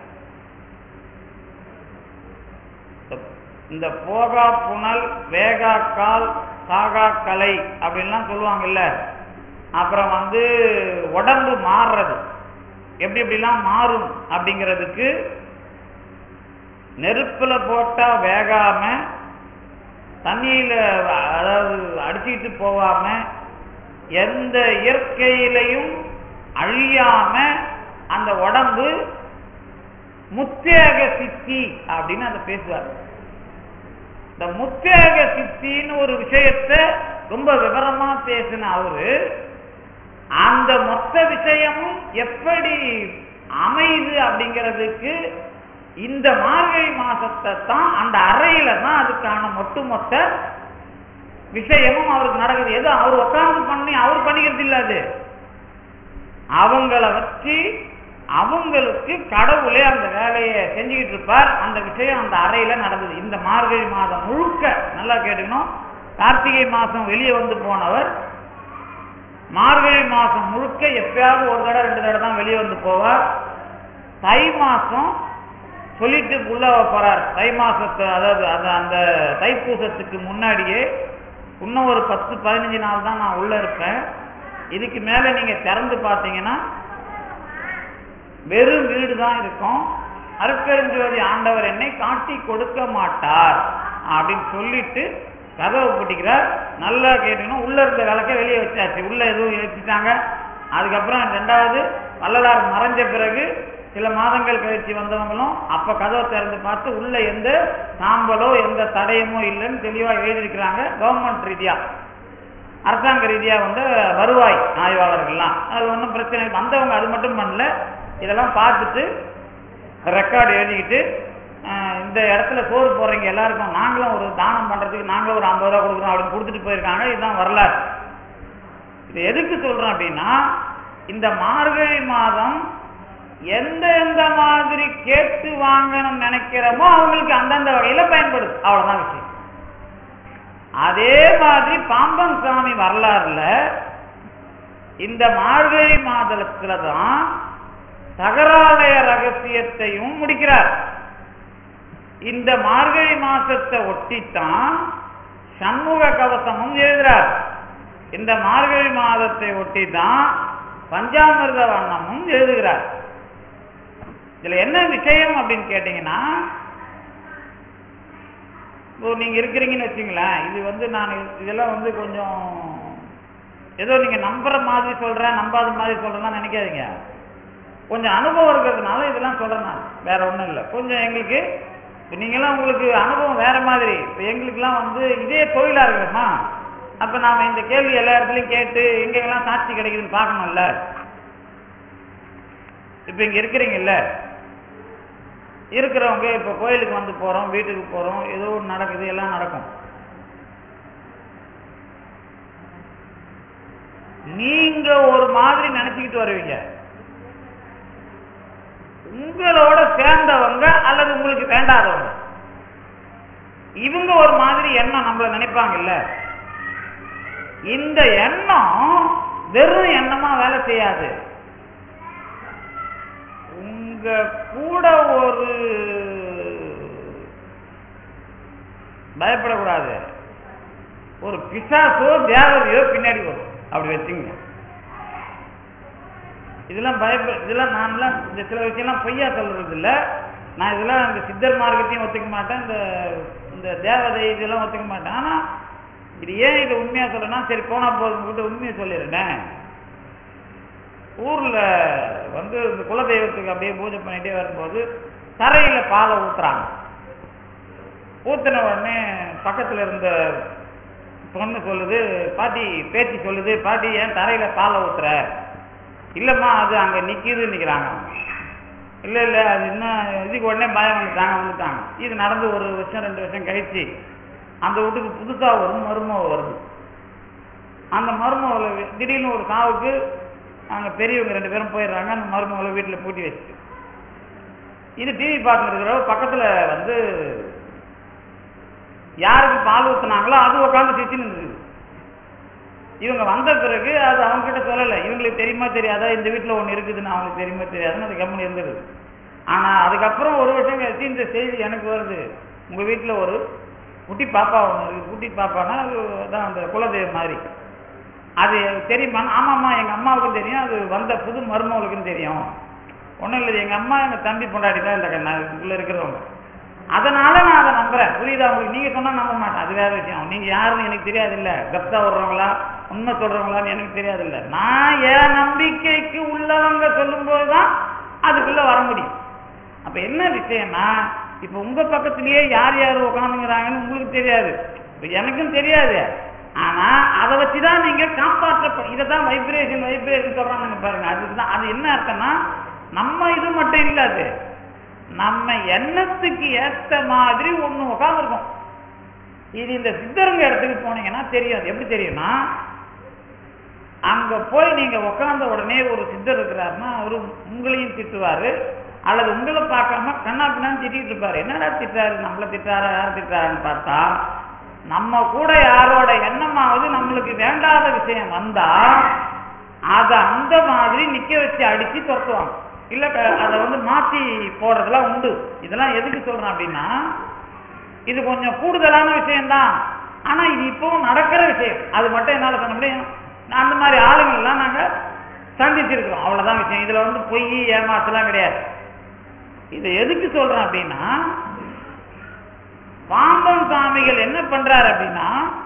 இந்த போகா புனல் வேகா கால் சாகா கலை அப்படின்லாம் சொல்லுவாங்கல்ல அப்புறம் வந்து உடம்பு மாறுறது எப்படி எப்படிலாம் மாறும் அப்படிங்கிறதுக்கு நெருப்புல போட்டா வேகாம தண்ணியில அதாவது அடிச்சுக்கிட்டு போகாம எந்த இயற்கையிலையும் அழியாம அந்த உடம்பு முத்தேக சித்தி அப்படின்னு அதை பேசுவார் இந்த முத்தேக சித்தின்னு ஒரு விஷயத்தை ரொம்ப விவரமா பேசின அவரு அந்த மொத்த விஷயமும் எப்படி அமையுது அப்படிங்கிறதுக்கு இந்த மார்கழி மாசத்தை தான் அந்த அறையில தான் அதுக்கான ஒட்டுமொத்த விஷயமும் அவருக்கு நடக்குது எது அவர் உட்கார்ந்து பண்ணி அவர் பண்ணிக்கிறது இல்ல அது அவங்கள வச்சு அவங்களுக்கு கடவுளே அந்த வேலையை செஞ்சுக்கிட்டு இருப்பார் அந்த விஷயம் அந்த அறையில நடந்தது இந்த மார்கழி மாதம் முழுக்க நல்லா கேட்டுக்கணும் கார்த்திகை மாசம் வெளியே வந்து போனவர் மார்கழி மாசம் முழுக்க எப்பயாவது ஒரு தடவை ரெண்டு தடவை தான் வெளியே வந்து போவார் தை மாசம் சொல்லிட்டு உள்ள போறார் தை மாசத்து அதாவது அந்த அந்த தைப்பூசத்துக்கு முன்னாடியே இன்னும் ஒரு பத்து பதினஞ்சு நாள் தான் நான் உள்ள இருப்பேன் இதுக்கு மேல நீங்க திறந்து பார்த்தீங்கன்னா வெறும் வீடு தான் இருக்கும் அருட்பெருஞ்சோதி ஆண்டவர் என்னை காட்டி கொடுக்க மாட்டார் அப்படின்னு சொல்லிட்டு கதவை பூட்டிக்கிறார் நல்லா கேட்டீங்கன்னா உள்ள இருந்த விளக்க வெளியே வச்சாச்சு உள்ள எதுவும் வச்சுட்டாங்க அதுக்கப்புறம் ரெண்டாவது வள்ளலார் மறைஞ்ச பிறகு சில மாதங்கள் கழிச்சு வந்தவங்களும் அப்ப கதவை திறந்து பார்த்து உள்ள எந்த சாம்பலோ எந்த தடயமோ இல்லைன்னு தெளிவா எழுதியிருக்கிறாங்க கவர்மெண்ட் ரீதியா அரசாங்க ரீதியா வந்து வருவாய் ஆய்வாளர்கள்லாம் அது ஒன்றும் பிரச்சனை இல்லை. வந்தவங்க அது மட்டும் பண்ணல இதெல்லாம் பார்த்துட்டு ரெக்கார்டு எழுதிக்கிட்டு அஹ், இந்த இடத்துல சோறு போடுறீங்க எல்லாருக்கும் நாங்களும் ஒரு தானம் பண்றதுக்கு நாங்களும் ஒரு ஐம்பது ரூபா கொடுக்குறோம் அப்படின்னு கொடுத்துட்டு போயிருக்காங்க இதுதான் வரலாறு இது எதுக்கு சொல்றேன் அப்படின்னா இந்த மார்கழி மாதம் எந்த எந்த மாதிரி கேட்டு வாங்கணும்னு நினைக்கிறோமோ அவங்களுக்கு அந்தந்த வகையில பயன்படுது அவ்வளவுதான் விஷயம் அதே மாதிரி பாம்பன் சாமி வரலாறுல இந்த மார்கழி மாதத்துல தான் தகராலய ரகசியத்தையும் முடிக்கிறார் இந்த மார்கழி மாசத்தை ஒட்டித்தான் சண்முக கவசமும் எழுதுறார் இந்த மார்கழி மாதத்தை ஒட்டி தான் பஞ்சாமிர்த வண்ணமும் எழுதுகிறார் இதுல என்ன விஷயம் அப்படின்னு கேட்டீங்கன்னா இப்போ நீங்க இருக்கிறீங்கன்னு வச்சுங்களேன் இது வந்து நான் இதெல்லாம் வந்து கொஞ்சம் ஏதோ நீங்க நம்புற மாதிரி சொல்றேன் நம்பாத மாதிரி சொல்றேன்னா நினைக்காதீங்க கொஞ்சம் அனுபவம் இருக்கிறதுனால இதெல்லாம் சொல்றேன் நான் வேற ஒண்ணும் இல்லை கொஞ்சம் எங்களுக்கு இப்ப நீங்கெல்லாம் உங்களுக்கு அனுபவம் வேற மாதிரி இப்போ எங்களுக்கெல்லாம் வந்து இதே தொழிலா இருக்கிறோமா அப்ப நாம இந்த கேள்வி எல்லா இடத்துலயும் கேட்டு எங்கெல்லாம் சாட்சி கிடைக்குதுன்னு பார்க்கணும்ல இப்ப இங்க இருக்கிறீங்கல்ல இருக்கிறவங்க இப்ப கோயிலுக்கு வந்து போறோம் வீட்டுக்கு போறோம் ஏதோ ஒன்று நடக்குது எல்லாம் நடக்கும் நீங்க ஒரு மாதிரி நினைச்சுக்கிட்டு வருவீங்க உங்களோட சேர்ந்தவங்க அல்லது உங்களுக்கு வேண்டாதவங்க இவங்க ஒரு மாதிரி எண்ணம் நம்மள நினைப்பாங்கல்ல இந்த எண்ணம் வெறும் எண்ணமா வேலை செய்யாது உங்க கூட ஒரு பயப்படக்கூடாது ஒரு பிசாசோ தேவதையோ பின்னாடி வரும் அப்படி வச்சுங்க இதெல்லாம் பயப்பட இதெல்லாம் நான்லாம் இந்த சில விஷயம்லாம் பொய்யா சொல்றது இல்ல நான் இதெல்லாம் இந்த சித்தர் மார்க்கத்தையும் ஒத்துக்க மாட்டேன் இந்த இந்த தேவதை இதெல்லாம் ஒத்துக்க மாட்டேன் ஆனா இது ஏன் இதை உண்மையா சொல்றேன்னா சரி போனா போதும் கிட்ட உண்மையை சொல்லிடுறேன் ஊர்ல வந்து இந்த குலதெய்வத்துக்கு அப்படியே பூஜை பண்ணிட்டே வரும்போது தரையில பாலை ஊத்துறாங்க ஊத்துன உடனே பக்கத்துல இருந்த பொண்ணு சொல்லுது பாட்டி பேத்தி சொல்லுது பாட்டி ஏன் தரையில பாலை ஊத்துற இல்லம்மா அது அங்க நிக்குது நிக்கிறாங்க இல்ல இல்ல அது இன்னும் இதுக்கு உடனே பயம் வந்துட்டாங்க வந்துட்டாங்க இது நடந்து ஒரு வருஷம் ரெண்டு வருஷம் கழிச்சு அந்த வீட்டுக்கு புதுசா ஒரு மருமக வருது அந்த மருமகளை திடீர்னு ஒரு சாவுக்கு அங்க பெரியவங்க ரெண்டு பேரும் போயிடுறாங்க அந்த மருமகளை வீட்டுல பூட்டி வச்சுட்டு இது டிவி பார்த்துட்டு இருக்கிறவ பக்கத்துல வந்து யாருக்கு பால் ஊத்துனாங்களோ அது உட்காந்து சிரிச்சுன்னு இருந்தது இவங்க வந்த பிறகு அது அவங்க கிட்ட சொல்லலை இவங்களுக்கு தெரியுமா தெரியாதா இந்த வீட்டில் ஒன்று இருக்குதுன்னு அவங்களுக்கு தெரியுமா தெரியாதுன்னு அது கம்மி இருந்தது ஆனா அதுக்கப்புறம் ஒரு வருஷம் கழிச்சு இந்த செய்தி எனக்கு வருது உங்க வீட்டில் ஒரு குட்டி பாப்பா ஒன்று இருக்கு குட்டி பாப்பானா அது அதான் அந்த குலதெய்வம் மாதிரி அது தெரியுமா ஆமாம்மா எங்க அம்மாவுக்கும் தெரியும் அது வந்த புது மருமகளுக்கும் தெரியும் ஒன்றும் இல்லை எங்க அம்மா எங்க தம்பி பொண்டாடி தான் இந்த கண்ணா உள்ள இருக்கிறவங்க அதனால நான் அதை நம்புறேன் புரியுதா உங்களுக்கு நீங்க சொன்னா நம்ப மாட்டேன் அது வேற விஷயம் நீங்க யாருன்னு எனக்கு தெரியாது இல்ல கப்தா விடுறவங்களா உண்மை சொல்றவங்களான்னு எனக்கு தெரியாது இல்ல நான் என் நம்பிக்கைக்கு உள்ளவங்க சொல்லும்போது தான் அதுக்குள்ள வர முடியும் அப்ப என்ன விஷயம்னா இப்ப உங்க பக்கத்திலேயே யார் யார் உட்காந்துங்கிறாங்கன்னு உங்களுக்கு தெரியாது இப்ப எனக்கும் தெரியாது ஆனா அதை வச்சுதான் நீங்க காப்பாற்ற இதை தான் வைப்ரேஷன் வைப்ரேஷன் சொல்றாங்க பாருங்க அதுதான் அது என்ன அர்த்தம்னா நம்ம இது மட்டும் இல்ல அது நம்ம எண்ணத்துக்கு ஏத்த மாதிரி ஒண்ணு உட்காந்துருக்கோம் இது இந்த சித்தருங்க இடத்துக்கு போனீங்கன்னா தெரியும் அது எப்படி தெரியும்னா அங்க போய் நீங்க உட்கார்ந்த உடனே ஒரு சித்தர் இருக்கிறாருன்னா அவரு உங்களையும் திட்டுவாரு அல்லது உங்களை பார்க்காம கண்ணா பின்னான்னு திட்டிட்டு இருப்பாரு என்னடா திட்டாரு நம்மள திட்டாரா யார் திட்டாருன்னு பார்த்தா நம்ம கூட யாரோட எண்ணமாவது நம்மளுக்கு வேண்டாத விஷயம் வந்தா அதை அந்த மாதிரி நிக்க வச்சு அடிச்சு துரத்துவாங்க இல்ல க- அதை வந்து மாத்தி போடுறதெல்லாம் உண்டு இதெல்லாம் எதுக்கு சொல்றேன் அப்படின்னா இது கொஞ்சம் கூடுதலான விஷயம்தான் ஆனா இது இப்பவும் நடக்கிற விஷயம் அது மட்டும் என்னால சொல்ல முடியும் நான் அந்த மாதிரி ஆளுங்கள் எல்லாம் நாங்க சந்திச்சிருக்கிறோம் அவ்வளவுதான் விஷயம் இதுல வந்து பொய் ஏமாத்தலாம் கிடையாது இதை எதுக்கு சொல்றேன் அப்படின்னா பாம்பன் சாமிகள் என்ன பண்றாரு அப்படின்னா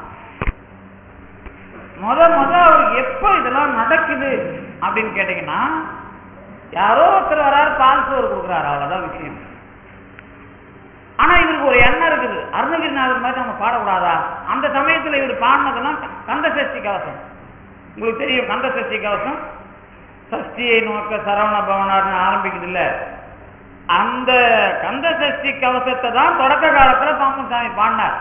முத முத அவருக்கு எப்ப இதெல்லாம் நடக்குது அப்படின்னு கேட்டீங்கன்னா யாரோ ஒருத்தர் வராரு பால் சோறு கொடுக்குறாரு அவ்வளவுதான் விஷயம் ஆனா இவருக்கு ஒரு எண்ணம் இருக்குது அருணகிரிநாதர் மாதிரி நம்ம பாடக்கூடாதா அந்த சமயத்துல இவர் பாடினதெல்லாம் கந்த சஷ்டி கவசம் உங்களுக்கு தெரியும் கந்த சஷ்டி கவசம் சஷ்டியை நோக்க சரவண பவனார்னு ஆரம்பிக்குது இல்ல அந்த கந்த சஷ்டி கவசத்தை தான் தொடக்க காலத்துல பாம்பன் சாமி பாடினார்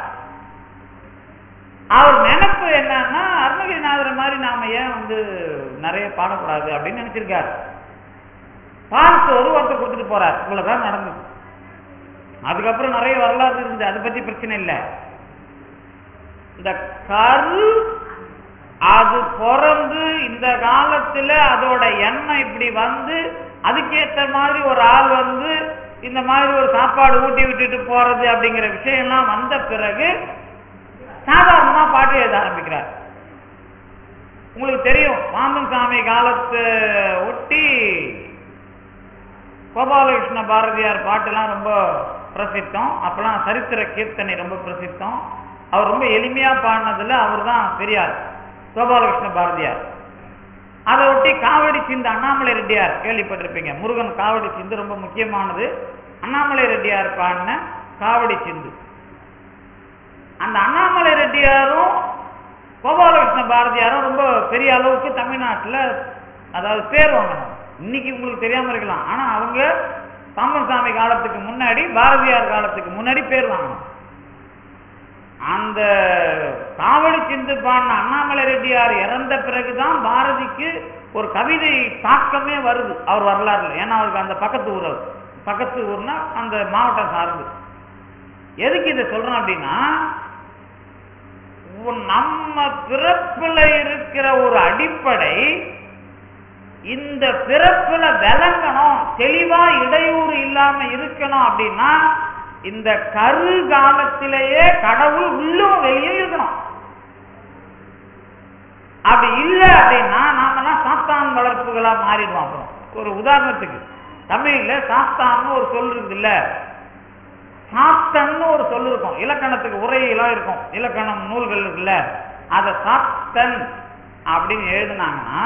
அவர் நினைப்பு என்னன்னா அருணகிரிநாதர் மாதிரி நாம ஏன் வந்து நிறைய பாடக்கூடாது அப்படின்னு நினைச்சிருக்காரு பால் சோறு ஒருத்தர் கொடுத்துட்டு போறார் இவ்வளவுதான் நடந்தது அதுக்கப்புறம் நிறைய வரலாறு இருந்தது அதை பத்தி பிரச்சனை இல்லை இந்த கரு அது பிறந்து இந்த காலத்துல அதோட எண்ணம் இப்படி வந்து அதுக்கேத்த மாதிரி ஒரு ஆள் வந்து இந்த மாதிரி ஒரு சாப்பாடு ஊட்டி விட்டுட்டு போறது அப்படிங்கிற விஷயம்லாம் வந்த பிறகு சாதாரணமா பாட்டு எழுத ஆரம்பிக்கிறார் உங்களுக்கு தெரியும் பாம்பன் சாமி காலத்தை ஒட்டி கோபாலகிருஷ்ண பாரதியார் பாட்டெல்லாம் ரொம்ப பிரசித்தம் அப்பெல்லாம் சரித்திர கீர்த்தனை ரொம்ப பிரசித்தம் அவர் ரொம்ப எளிமையா பாடினதுல அவர் தான் பெரியார் கோபாலகிருஷ்ண பாரதியார் அதை ஒட்டி காவடி சிந்து அண்ணாமலை ரெட்டியார் கேள்விப்பட்டிருப்பீங்க முருகன் காவடி சிந்து ரொம்ப முக்கியமானது அண்ணாமலை ரெட்டியார் பாடின காவடி சிந்து அந்த அண்ணாமலை ரெட்டியாரும் கோபாலகிருஷ்ண பாரதியாரும் ரொம்ப பெரிய அளவுக்கு தமிழ்நாட்டுல அதாவது பேர் வாங்கணும் இன்னைக்கு உங்களுக்கு தெரியாம இருக்கலாம் ஆனா அவங்க பாம்பன் சாமி காலத்துக்கு முன்னாடி பாரதியார் காலத்துக்கு முன்னாடி பேர் வாங்கணும் அந்த காவடி சிந்து பாடின அண்ணாமலை ரெட்டியார் இறந்த பிறகுதான் பாரதிக்கு ஒரு கவிதை தாக்கமே வருது அவர் வரலாறுல ஏன்னா அவருக்கு அந்த பக்கத்து ஊர் அவர் பக்கத்து ஊர்னா அந்த மாவட்டம் சார்ந்து எதுக்கு இதை சொல்றேன் அப்படின்னா உன் நம்ம பிறப்புல இருக்கிற ஒரு அடிப்படை இந்த பிறப்புல விளங்கணும் தெளிவா இடையூறு இல்லாம இருக்கணும் அப்படின்னா இந்த கரு காலத்திலேயே கடவுள் உள்ளும் வெளியும் இருக்கணும் அப்படி இல்லை அப்படின்னா நாமெல்லாம் சாத்தான் வளர்ப்புகளா மாறிடுவோம் அப்புறம் ஒரு உதாரணத்துக்கு தமிழ்ல சாஸ்தான்னு ஒரு சொல் இருக்குல்ல சாத்தன்னு ஒரு சொல் இருக்கும் இலக்கணத்துக்கு உரையெல்லாம் இருக்கும் இலக்கணம் நூல்கள் இருக்குல்ல அத சாத்தன் அப்படின்னு எழுதுனாங்கன்னா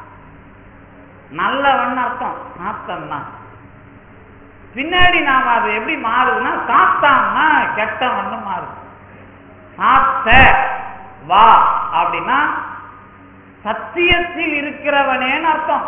நல்லவன் அர்த்தம் சாத்தன்னா பின்னாடி நாம அது எப்படி மாறுதுன்னா சாத்தான்னா கெட்டவன்னு மாறுது சாத்த வா அப்படின்னா சத்தியத்தில் இருக்கிறவனேன்னு அர்த்தம்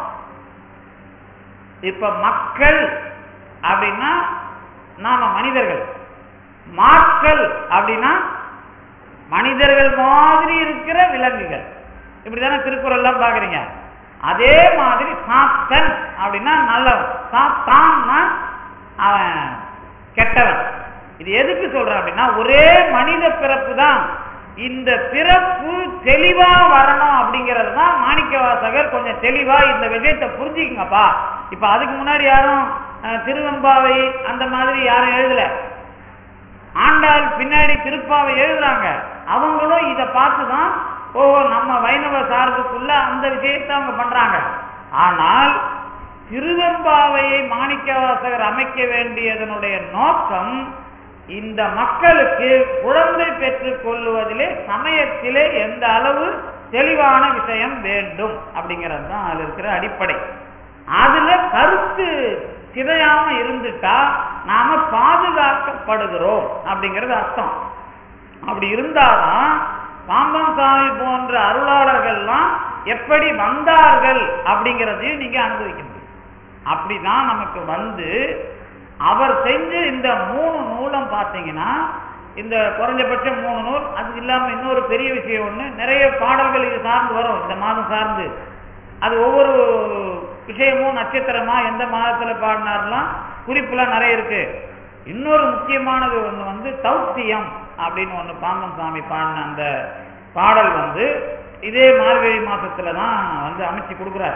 இப்ப மக்கள் அப்படின்னா நாம மனிதர்கள் மாக்கள் அப்படின்னா மனிதர்கள் மாதிரி இருக்கிற விலங்குகள் இப்படிதானே திருக்குறள் எல்லாம் பாக்குறீங்க அதே மாதிரி சாத்தன் அப்படின்னா நல்லவன் சாத்தான்னா அவன் கெட்டவன் இது எதுக்கு சொல்றேன் அப்படின்னா ஒரே மனித பிறப்பு தான் இந்த பிறப்பு தெளிவா வரணும் அப்படிங்கிறது தான் மாணிக்க வாசகர் கொஞ்சம் தெளிவா இந்த விஷயத்தை புரிஞ்சுக்குங்கப்பா இப்ப அதுக்கு முன்னாடி யாரும் அஹ், திருவெம்பாவை அந்த மாதிரி யாரும் எழுதல ஆண்டாள் பின்னாடி திருப்பாவை எழுதுறாங்க அவங்களும் இதை பார்த்து தான் ஓஹோ நம்ம வைணவ சார்புக்குள்ள அந்த விஷயத்தை அவங்க பண்றாங்க ஆனால் திருவெம்பாவையை மாணிக்கவாசகர் அமைக்க வேண்டியதனுடைய நோக்கம் இந்த மக்களுக்கு குழந்தை பெற்றுக் கொள்வதிலே சமயத்திலே எந்த அளவு தெளிவான விஷயம் வேண்டும் அப்படிங்கிறது தான் அதுல இருக்கிற அடிப்படை அதுல கருத்து சிதையாம இருந்துட்டா நாம பாதுகாக்கப்படுகிறோம் அப்படிங்கிறது அர்த்தம் அப்படி இருந்தாதான் பாம்பன் சாமி போன்ற அருளாளர்கள்லாம் எப்படி வந்தார்கள் அப்படிங்கிறதையும் நீங்க அனுபவிக்க முடியும் அப்படிதான் நமக்கு வந்து அவர் செஞ்ச இந்த மூணு நூலும் பார்த்தீங்கன்னா இந்த குறைஞ்சபட்சம் மூணு நூல் அது இல்லாம இன்னொரு பெரிய விஷயம் ஒண்ணு நிறைய பாடல்கள் இது சார்ந்து வரும் இந்த மாதம் சார்ந்து அது ஒவ்வொரு விஷயமும் நட்சத்திரமா எந்த மாதத்துல பாடினார்லாம் குறிப்புலாம் நிறைய இருக்கு இன்னொரு முக்கியமானது ஒண்ணு வந்து தௌத்தியம் அப்படின்னு ஒண்ணு பாம்பன் சாமி பாடின அந்த பாடல் வந்து இதே மார்கழி மாசத்துல தான் வந்து அமைச்சு கொடுக்குறாரு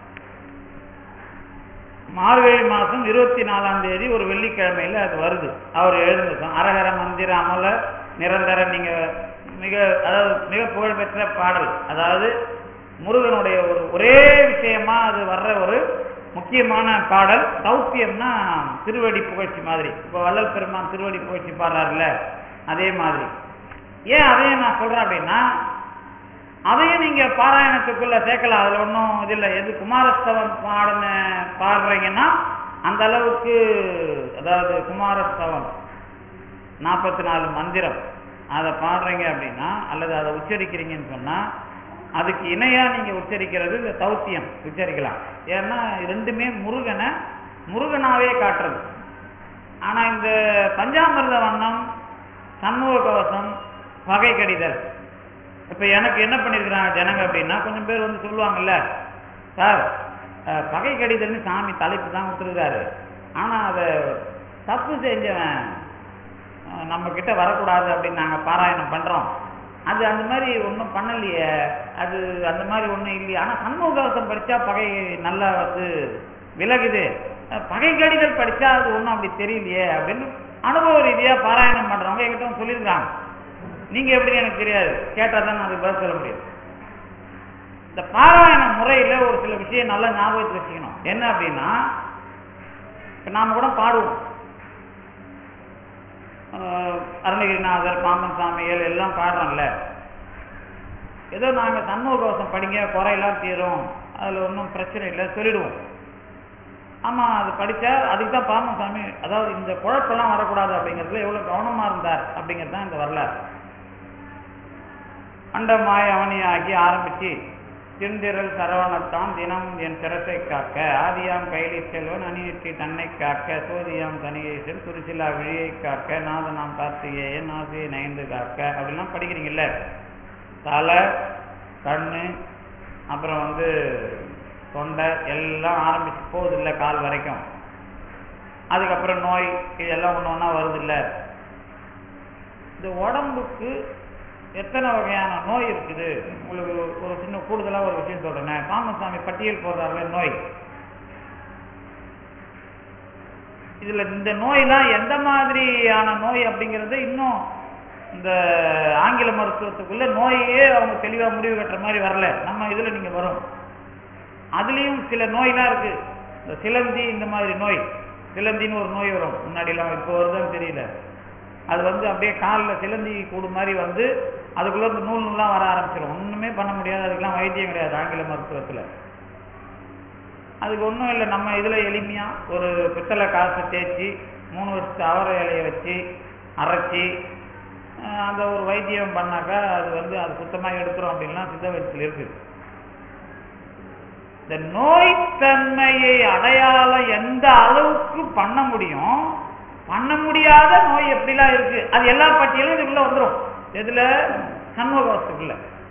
மார்கழி மாசம் இருபத்தி நாலாம் தேதி ஒரு வெள்ளிக்கிழமையில அது வருது அவர் எழுதுனது அரகர மந்திர அமல நிரந்தர நீங்க மிக அதாவது மிக புகழ்பெற்ற பாடல் அதாவது முருகனுடைய ஒரு ஒரே விஷயமா அது வர்ற ஒரு முக்கியமான பாடல் சௌத்தியம்னா திருவடி புகழ்ச்சி மாதிரி இப்போ வள்ளல் பெருமான் திருவடி புகழ்ச்சி பாடுறாருல்ல அதே மாதிரி ஏன் அதையும் நான் சொல்றேன் அப்படின்னா அதையும் நீங்க பாராயணத்துக்குள்ள சேர்க்கலாம் அதுல ஒன்றும் இது இல்லை எது குமாரஸ்தவம் பாடின பாடுறீங்கன்னா அந்த அளவுக்கு அதாவது குமாரஸ்தவம் நாற்பத்தி நாலு மந்திரம் அதை பாடுறீங்க அப்படின்னா அல்லது அதை உச்சரிக்கிறீங்கன்னு சொன்னா அதுக்கு இணையா நீங்க உச்சரிக்கிறது இந்த தௌத்தியம் உச்சரிக்கலாம் ஏன்னா ரெண்டுமே முருகனை முருகனாவே காட்டுறது ஆனா இந்த பஞ்சாமிர்த வண்ணம் சண்முக கவசம் வகை கடிதல் இப்ப எனக்கு என்ன பண்ணிருக்கிறாங்க ஜனங்க அப்படின்னா கொஞ்சம் பேர் வந்து சொல்லுவாங்கல்ல சார் அஹ், பகை கடிதல்னு சாமி தலைப்பு தான் கொடுத்துருக்காரு ஆனா அதை தப்பு செஞ்சவன் அஹ், நம்ம கிட்ட வரக்கூடாது அப்படின்னு நாங்க பாராயணம் பண்றோம் அது அந்த மாதிரி ஒன்றும் பண்ணலையே அது அந்த மாதிரி ஒன்றும் இல்லையே ஆனா சண்முக கவசம் படிச்சா பகை நல்லா வந்து விலகுது அஹ், பகை கடிதல் படிச்சா அது ஒன்றும் அப்படி தெரியலையே அப்படின்னு அனுபவ ரீதியா பாராயணம் பண்றவங்க என்கிட்ட வந்து சொல்லியிருக்காங்க நீங்க எப்படி எனக்கு தெரியாது கேட்டா தான் நான் அதுக்கு பதில் சொல்ல முடியும் இந்த பாராயண முறையில ஒரு சில விஷயம் நல்லா ஞாபகத்தில் வச்சுக்கணும் என்ன அப்படின்னா இப்ப நாம கூட பாடுவோம் ஆஹ் அருணகிரிநாதர் பாம்பன் சாமிகள் எல்லாம் பாடுறோம்ல ஏதோ நாங்க சண்முக கவசம் படிங்க குறையெல்லாம் தீரும் அதுல ஒன்றும் பிரச்சனை இல்லை சொல்லிடுவோம் ஆமா அது படிச்சா அதுக்கு தான் பாம்பன் சாமி அதாவது இந்த குழப்பெல்லாம் வரக்கூடாது அப்படிங்கிறதுல எவ்வளவு கவனமா இருந்தார் அப்படிங்கிறது தான் இந்த வரலாறு அண்டமாய் அவனியாகி ஆரம்பிச்சு திருந்திரல் சரவணத்தான் தினம் என் சிரசை காக்க ஆதியாம் கைலி செல்வன் அணியிற்றி தன்னை காக்க சோதியாம் தனியேசன் துரிசிலா விழியை காக்க நாதனாம் கார்த்திகேயன் ஆசையை நயந்து காக்க அப்படிலாம் படிக்கிறீங்கல்ல தலை கண்ணு அப்புறம் வந்து தொண்டை எல்லாம் ஆரம்பிச்சு போகுது இல்லை கால் வரைக்கும் அதுக்கப்புறம் நோய் இதெல்லாம் ஒன்று ஒன்றா வருது இல்லை இந்த உடம்புக்கு எத்தனை வகையான நோய் இருக்குது உங்களுக்கு ஒரு சின்ன கூடுதலா ஒரு விஷயம் சொல்றேன் பாமசாமி பட்டியல் போடுறாருல நோய் இதுல இந்த நோய்லாம் எந்த மாதிரியான நோய் அப்படிங்கறது இன்னும் இந்த ஆங்கில மருத்துவத்துக்குள்ள நோயே அவங்க தெளிவா முடிவு கட்டுற மாதிரி வரல நம்ம இதுல நீங்க வரும் அதுலயும் சில நோயெல்லாம் இருக்கு இந்த சிலந்தி இந்த மாதிரி நோய் சிலந்தின்னு ஒரு நோய் வரும் முன்னாடிலாம் இப்போ வருதான்னு தெரியல அது வந்து அப்படியே காலில் சிலந்தி கூடு மாதிரி வந்து அதுக்குள்ள இந்த நூல் நூலாம் வர ஆரம்பிச்சிடும் ஒன்றுமே பண்ண முடியாது அதுக்கெல்லாம் வைத்தியம் கிடையாது ஆங்கில மருத்துவத்தில் அதுக்கு ஒன்றும் இல்லை நம்ம இதில் எளிமையாக ஒரு பித்தளை காசை தேய்ச்சி மூணு வருஷத்து அவரை இலையை வச்சு அரைச்சி அஹ், அந்த ஒரு வைத்தியம் பண்ணாக்கா அது வந்து அது சுத்தமாக எடுக்கிறோம் அப்படின்லாம் சித்த வைத்தியத்தில் இருக்குது இந்த நோய்த்தன்மையை அடையாளம் எந்த அளவுக்கு பண்ண முடியும் பண்ண முடியாத நோய் எப்படிலாம் இருக்கு அது எல்லா பட்டியலும் இதுக்குள்ள வந்துடும் எதுல சண்முகவசத்துக்குள்ள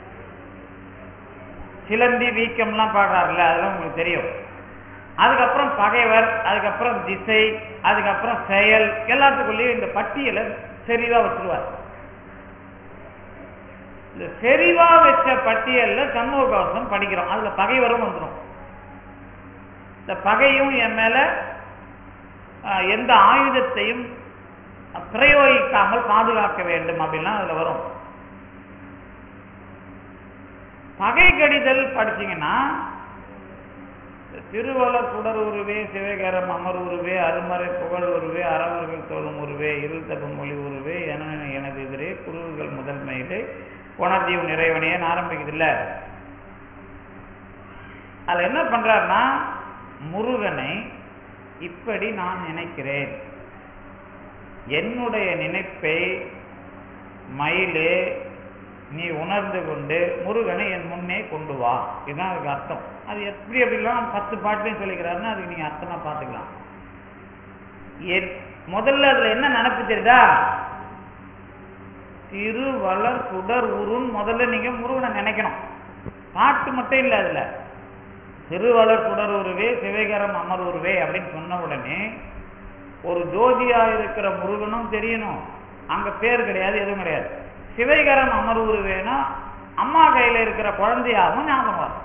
சிலந்தி வீக்கம்லாம் பாடுறாருல்ல அதெல்லாம் உங்களுக்கு தெரியும் அதுக்கப்புறம் பகைவர் அதுக்கப்புறம் திசை அதுக்கப்புறம் செயல் எல்லாத்துக்குள்ளேயும் இந்த பட்டியலை செறிவா வச்சிருவார் இந்த செறிவா வச்ச பட்டியல்ல சண்முக கவசம் படிக்கிறோம் அதுல பகைவரும் வந்துடும் இந்த பகையும் என் மேல ஆஹ், எந்த ஆயுதத்தையும் பிரயோகிக்காமல் பாதுகாக்க வேண்டும் அப்படின்லாம் அதுல வரும் பகை கடிதல் படிச்சீங்கன்னா திருவளர் சுடர் உருவே சிவகரம் அமர் உருவே அருமறை புகழ் உருவே அறவர்கள் தோழும் உருவே இருள் தகும் மொழி உருவே என எனது எதிரே குருவுகள் முதன்மையிலே உணர்தீவு நிறைவனையன்னு ஆரம்பிக்குது இல்ல அதுல என்ன பண்றாருன்னா முருகனை இப்படி நான் நினைக்கிறேன் என்னுடைய நினைப்பை மயிலே நீ உணர்ந்து கொண்டு முருகனை என் முன்னே கொண்டு வா இதுதான் அதுக்கு அர்த்தம் அது எப்படி எப்படிலாம் பத்து பாட்டுலையும் சொல்லிக்கிறாருன்னா அதுக்கு நீங்க அர்த்தமா பார்த்துக்கலாம் என் முதல்ல அதுல என்ன நினப்பு தெரியுதா திருவளர் சுடர் உருன்னு முதல்ல நீங்க முருகனை நினைக்கணும் பாட்டு மட்டும் இல்லை அதுல திருவளர் சுடர் உருவே சிவகரம் அமர் உருவே அப்படின்னு சொன்ன உடனே ஒரு ஜோதியா இருக்கிற முருகனும் தெரியணும் அங்க பேர் கிடையாது எதுவும் கிடையாது சிவகரம் அமர் உருவேனா அம்மா கையில இருக்கிற குழந்தையாகவும் ஞாபகம் வரும்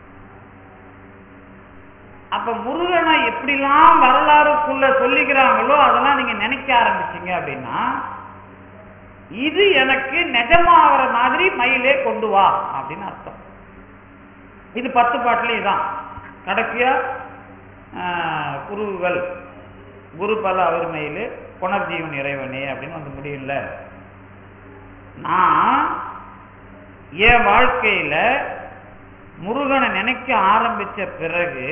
அப்ப முருகனை எப்படிலாம் வரலாறுக்குள்ள சொல்லிக்கிறாங்களோ அதெல்லாம் நீங்க நினைக்க ஆரம்பிச்சீங்க அப்படின்னா இது எனக்கு நிஜமாகிற மாதிரி மயிலே கொண்டு வா அப்படின்னு அர்த்தம் இது பத்து பாட்டுலயே தான் கடைசியா ஆஹ், குருவுகள் குரு பல அவர்மையிலே புனர்ஜீவன் இறைவனே அப்படின்னு வந்து முடியல நான் என் வாழ்க்கையில முருகனை நினைக்க ஆரம்பிச்ச பிறகு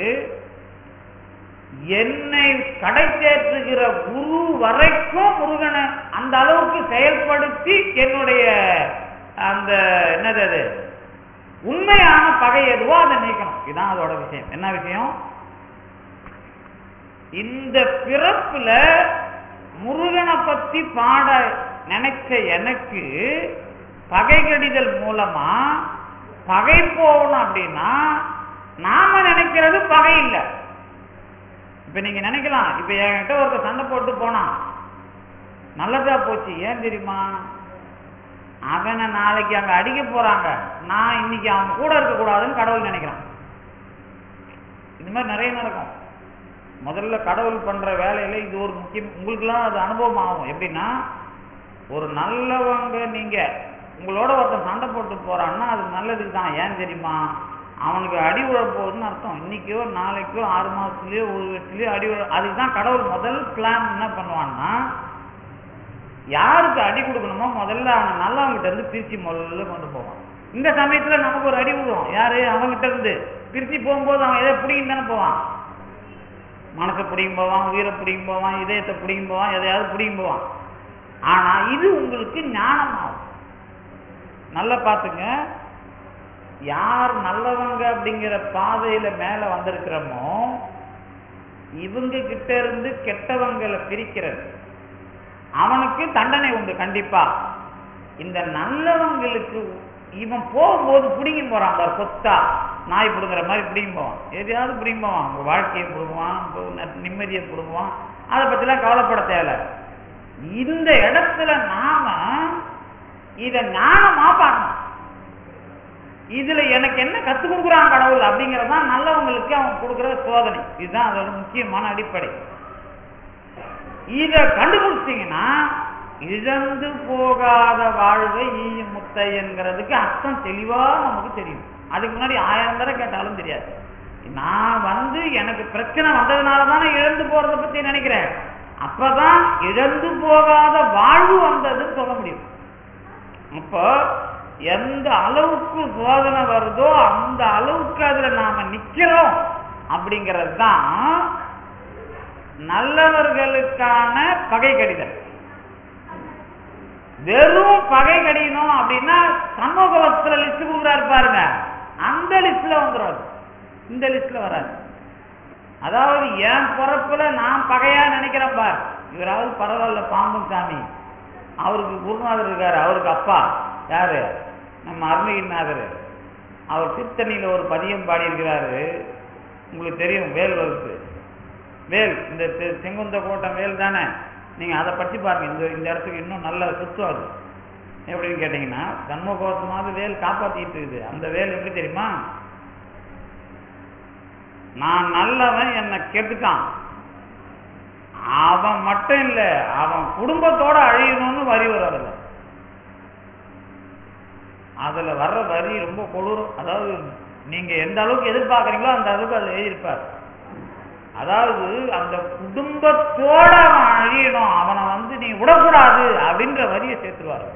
என்னை கடை சேர்த்துகிற குரு வரைக்கும் முருகனை அந்த அளவுக்கு செயல்படுத்தி என்னுடைய அந்த என்னது அது உண்மையான பகை எதுவோ அதை நீக்கணும் இதுதான் அதோட விஷயம் என்ன விஷயம் இந்த பிறப்புல முருகனை பத்தி பாட நினைச்ச எனக்கு பகை கடிதல் மூலமா பகை போகணும் அப்படின்னா நாம நினைக்கிறது பகை இல்லை இப்ப நீங்க நினைக்கலாம் இப்ப என்கிட்ட ஒருத்தர் சண்டை போட்டு போனான் நல்லதா போச்சு ஏன் தெரியுமா அவனை நாளைக்கு அங்க அடிக்க போறாங்க நான் இன்னைக்கு அவன் கூட இருக்க கூடாதுன்னு கடவுள் நினைக்கிறான் இது மாதிரி நிறைய நடக்கும் முதல்ல கடவுள் பண்ற வேலையில இது ஒரு முக்கியம் உங்களுக்குலாம் அது அனுபவம் ஆகும் எப்படின்னா ஒரு நல்லவங்க நீங்க உங்களோட ஒருத்தன் சண்டை போட்டு போறான்னா அது நல்லதுக்கு தான் ஏன் தெரியுமா அவனுக்கு அடி விழ போகுதுன்னு அர்த்தம் இன்னைக்கோ நாளைக்கோ ஆறு மாசத்துலயோ ஒரு வருஷத்துலயோ அடி விழ அதுக்கு தான் கடவுள் முதல் பிளான் என்ன பண்ணுவான்னா யாருக்கு அடி கொடுக்கணுமோ முதல்ல அவனை நல்லவங்கிட்ட இருந்து பிரிச்சு முதல்ல கொண்டு போவான் இந்த சமயத்துல நமக்கு ஒரு அடி விழும் யாரு அவன்கிட்ட இருந்து பிரிச்சு போகும்போது அவன் எதை பிடிக்கும் தானே போவான் மனசை பிடிக்கும் போவான் உயிரை பிடிக்கும் போவான் இதயத்தை பிடிக்கும் போவான் எதையாவது பிடிக்கும் போவான் ஆனா இது உங்களுக்கு ஞானமாகும் நல்லா பார்த்துங்க யார் நல்லவங்க அப்படிங்கிற பாதையில மேல வந்திருக்கிறோமோ இவங்க கிட்ட இருந்து கெட்டவங்களை பிரிக்கிறது அவனுக்கு தண்டனை உண்டு கண்டிப்பா இந்த நல்லவங்களுக்கு இவன் போகும்போது பிடிங்கி போறான் பாரு கொத்தா நாய் பிடுங்குற மாதிரி பிடிங்கி போவான் எதையாவது பிடிங்கி போவான் உங்க வாழ்க்கையை பிடுங்குவான் உங்க ந- நிம்மதியை பிடுங்குவான் அதை பத்திலாம் கவலைப்பட தேவை இந்த இடத்துல நாம இத ஞானமா பார்க்கணும் இதுல எனக்கு என்ன கத்துக் கொடுக்குறான் கடவுள் அப்படிங்கறதுதான் நல்லவங்களுக்கு அவன் கொடுக்கிற சோதனை இதுதான் அதோட முக்கியமான அடிப்படை இத கண்டுபிடிச்சீங்கன்னா இழந்து போகாத வாழ்வை ஈயும் முத்தை என்கிறதுக்கு அர்த்தம் தெளிவா நமக்கு தெரியும் அதுக்கு முன்னாடி ஆயிரம் தடவை கேட்டாலும் தெரியாது நான் வந்து எனக்கு பிரச்சனை வந்ததுனால தானே இழந்து போறதை பத்தி நினைக்கிறேன் அப்பதான் இழந்து போகாத வாழ்வு வந்ததுன்னு சொல்ல முடியும் அப்போ எந்த அளவுக்கு சோதனை வருதோ அந்த அளவுக்கு அதுல நாம நிக்கிறோம் அப்படிங்கிறது தான் நல்லவர்களுக்கான பகை கடிதல் வெறும் பகை கடியணும் அப்படின்னா சமூகத்துல லிஸ்ட் கொடுக்குறாரு பாருங்க அந்த லிஸ்ட்ல வந்துடும் இந்த லிஸ்ட்ல வராது அதாவது என் பிறப்புல நான் பகையா நினைக்கிறேன் பார் இவராவது பரவாயில்ல பாம்பன் சாமி அவருக்கு குருநாதர் இருக்காரு அவருக்கு அப்பா யாரு நம்ம அருணகிரிநாதர் அவர் திருத்தணியில ஒரு பதியம் பாடியிருக்கிறாரு உங்களுக்கு தெரியும் வேல் வகுப்பு வேல் இந்த தெ- செங்குந்த கோட்டம் வேல் தானே நீங்க அதை பற்றி பாருங்க இந்த இந்த இடத்துக்கு இன்னும் நல்ல சுத்தம் அது எப்படின்னு கேட்டீங்கன்னா ஜன்மகோசமாவது வேல் காப்பாத்திட்டு இருக்குது அந்த வேல் எப்படி தெரியுமா நான் நல்லவன் என்னை கெடுத்துட்டான் அவன் மட்டும் இல்ல அவன் குடும்பத்தோட அழியணும்னு வரி வரும் அதுல அதுல வர்ற வரி ரொம்ப கொடூரம் அதாவது நீங்க எந்த அளவுக்கு எதிர்பார்க்கறீங்களோ அந்த அளவுக்கு அதுல எழுதியிருப்பார் அதாவது அந்த குடும்பத்தோட அவன் அழியணும் அவனை வந்து நீ விடக்கூடாது அப்படின்ற வரியை சேர்த்துருவாரு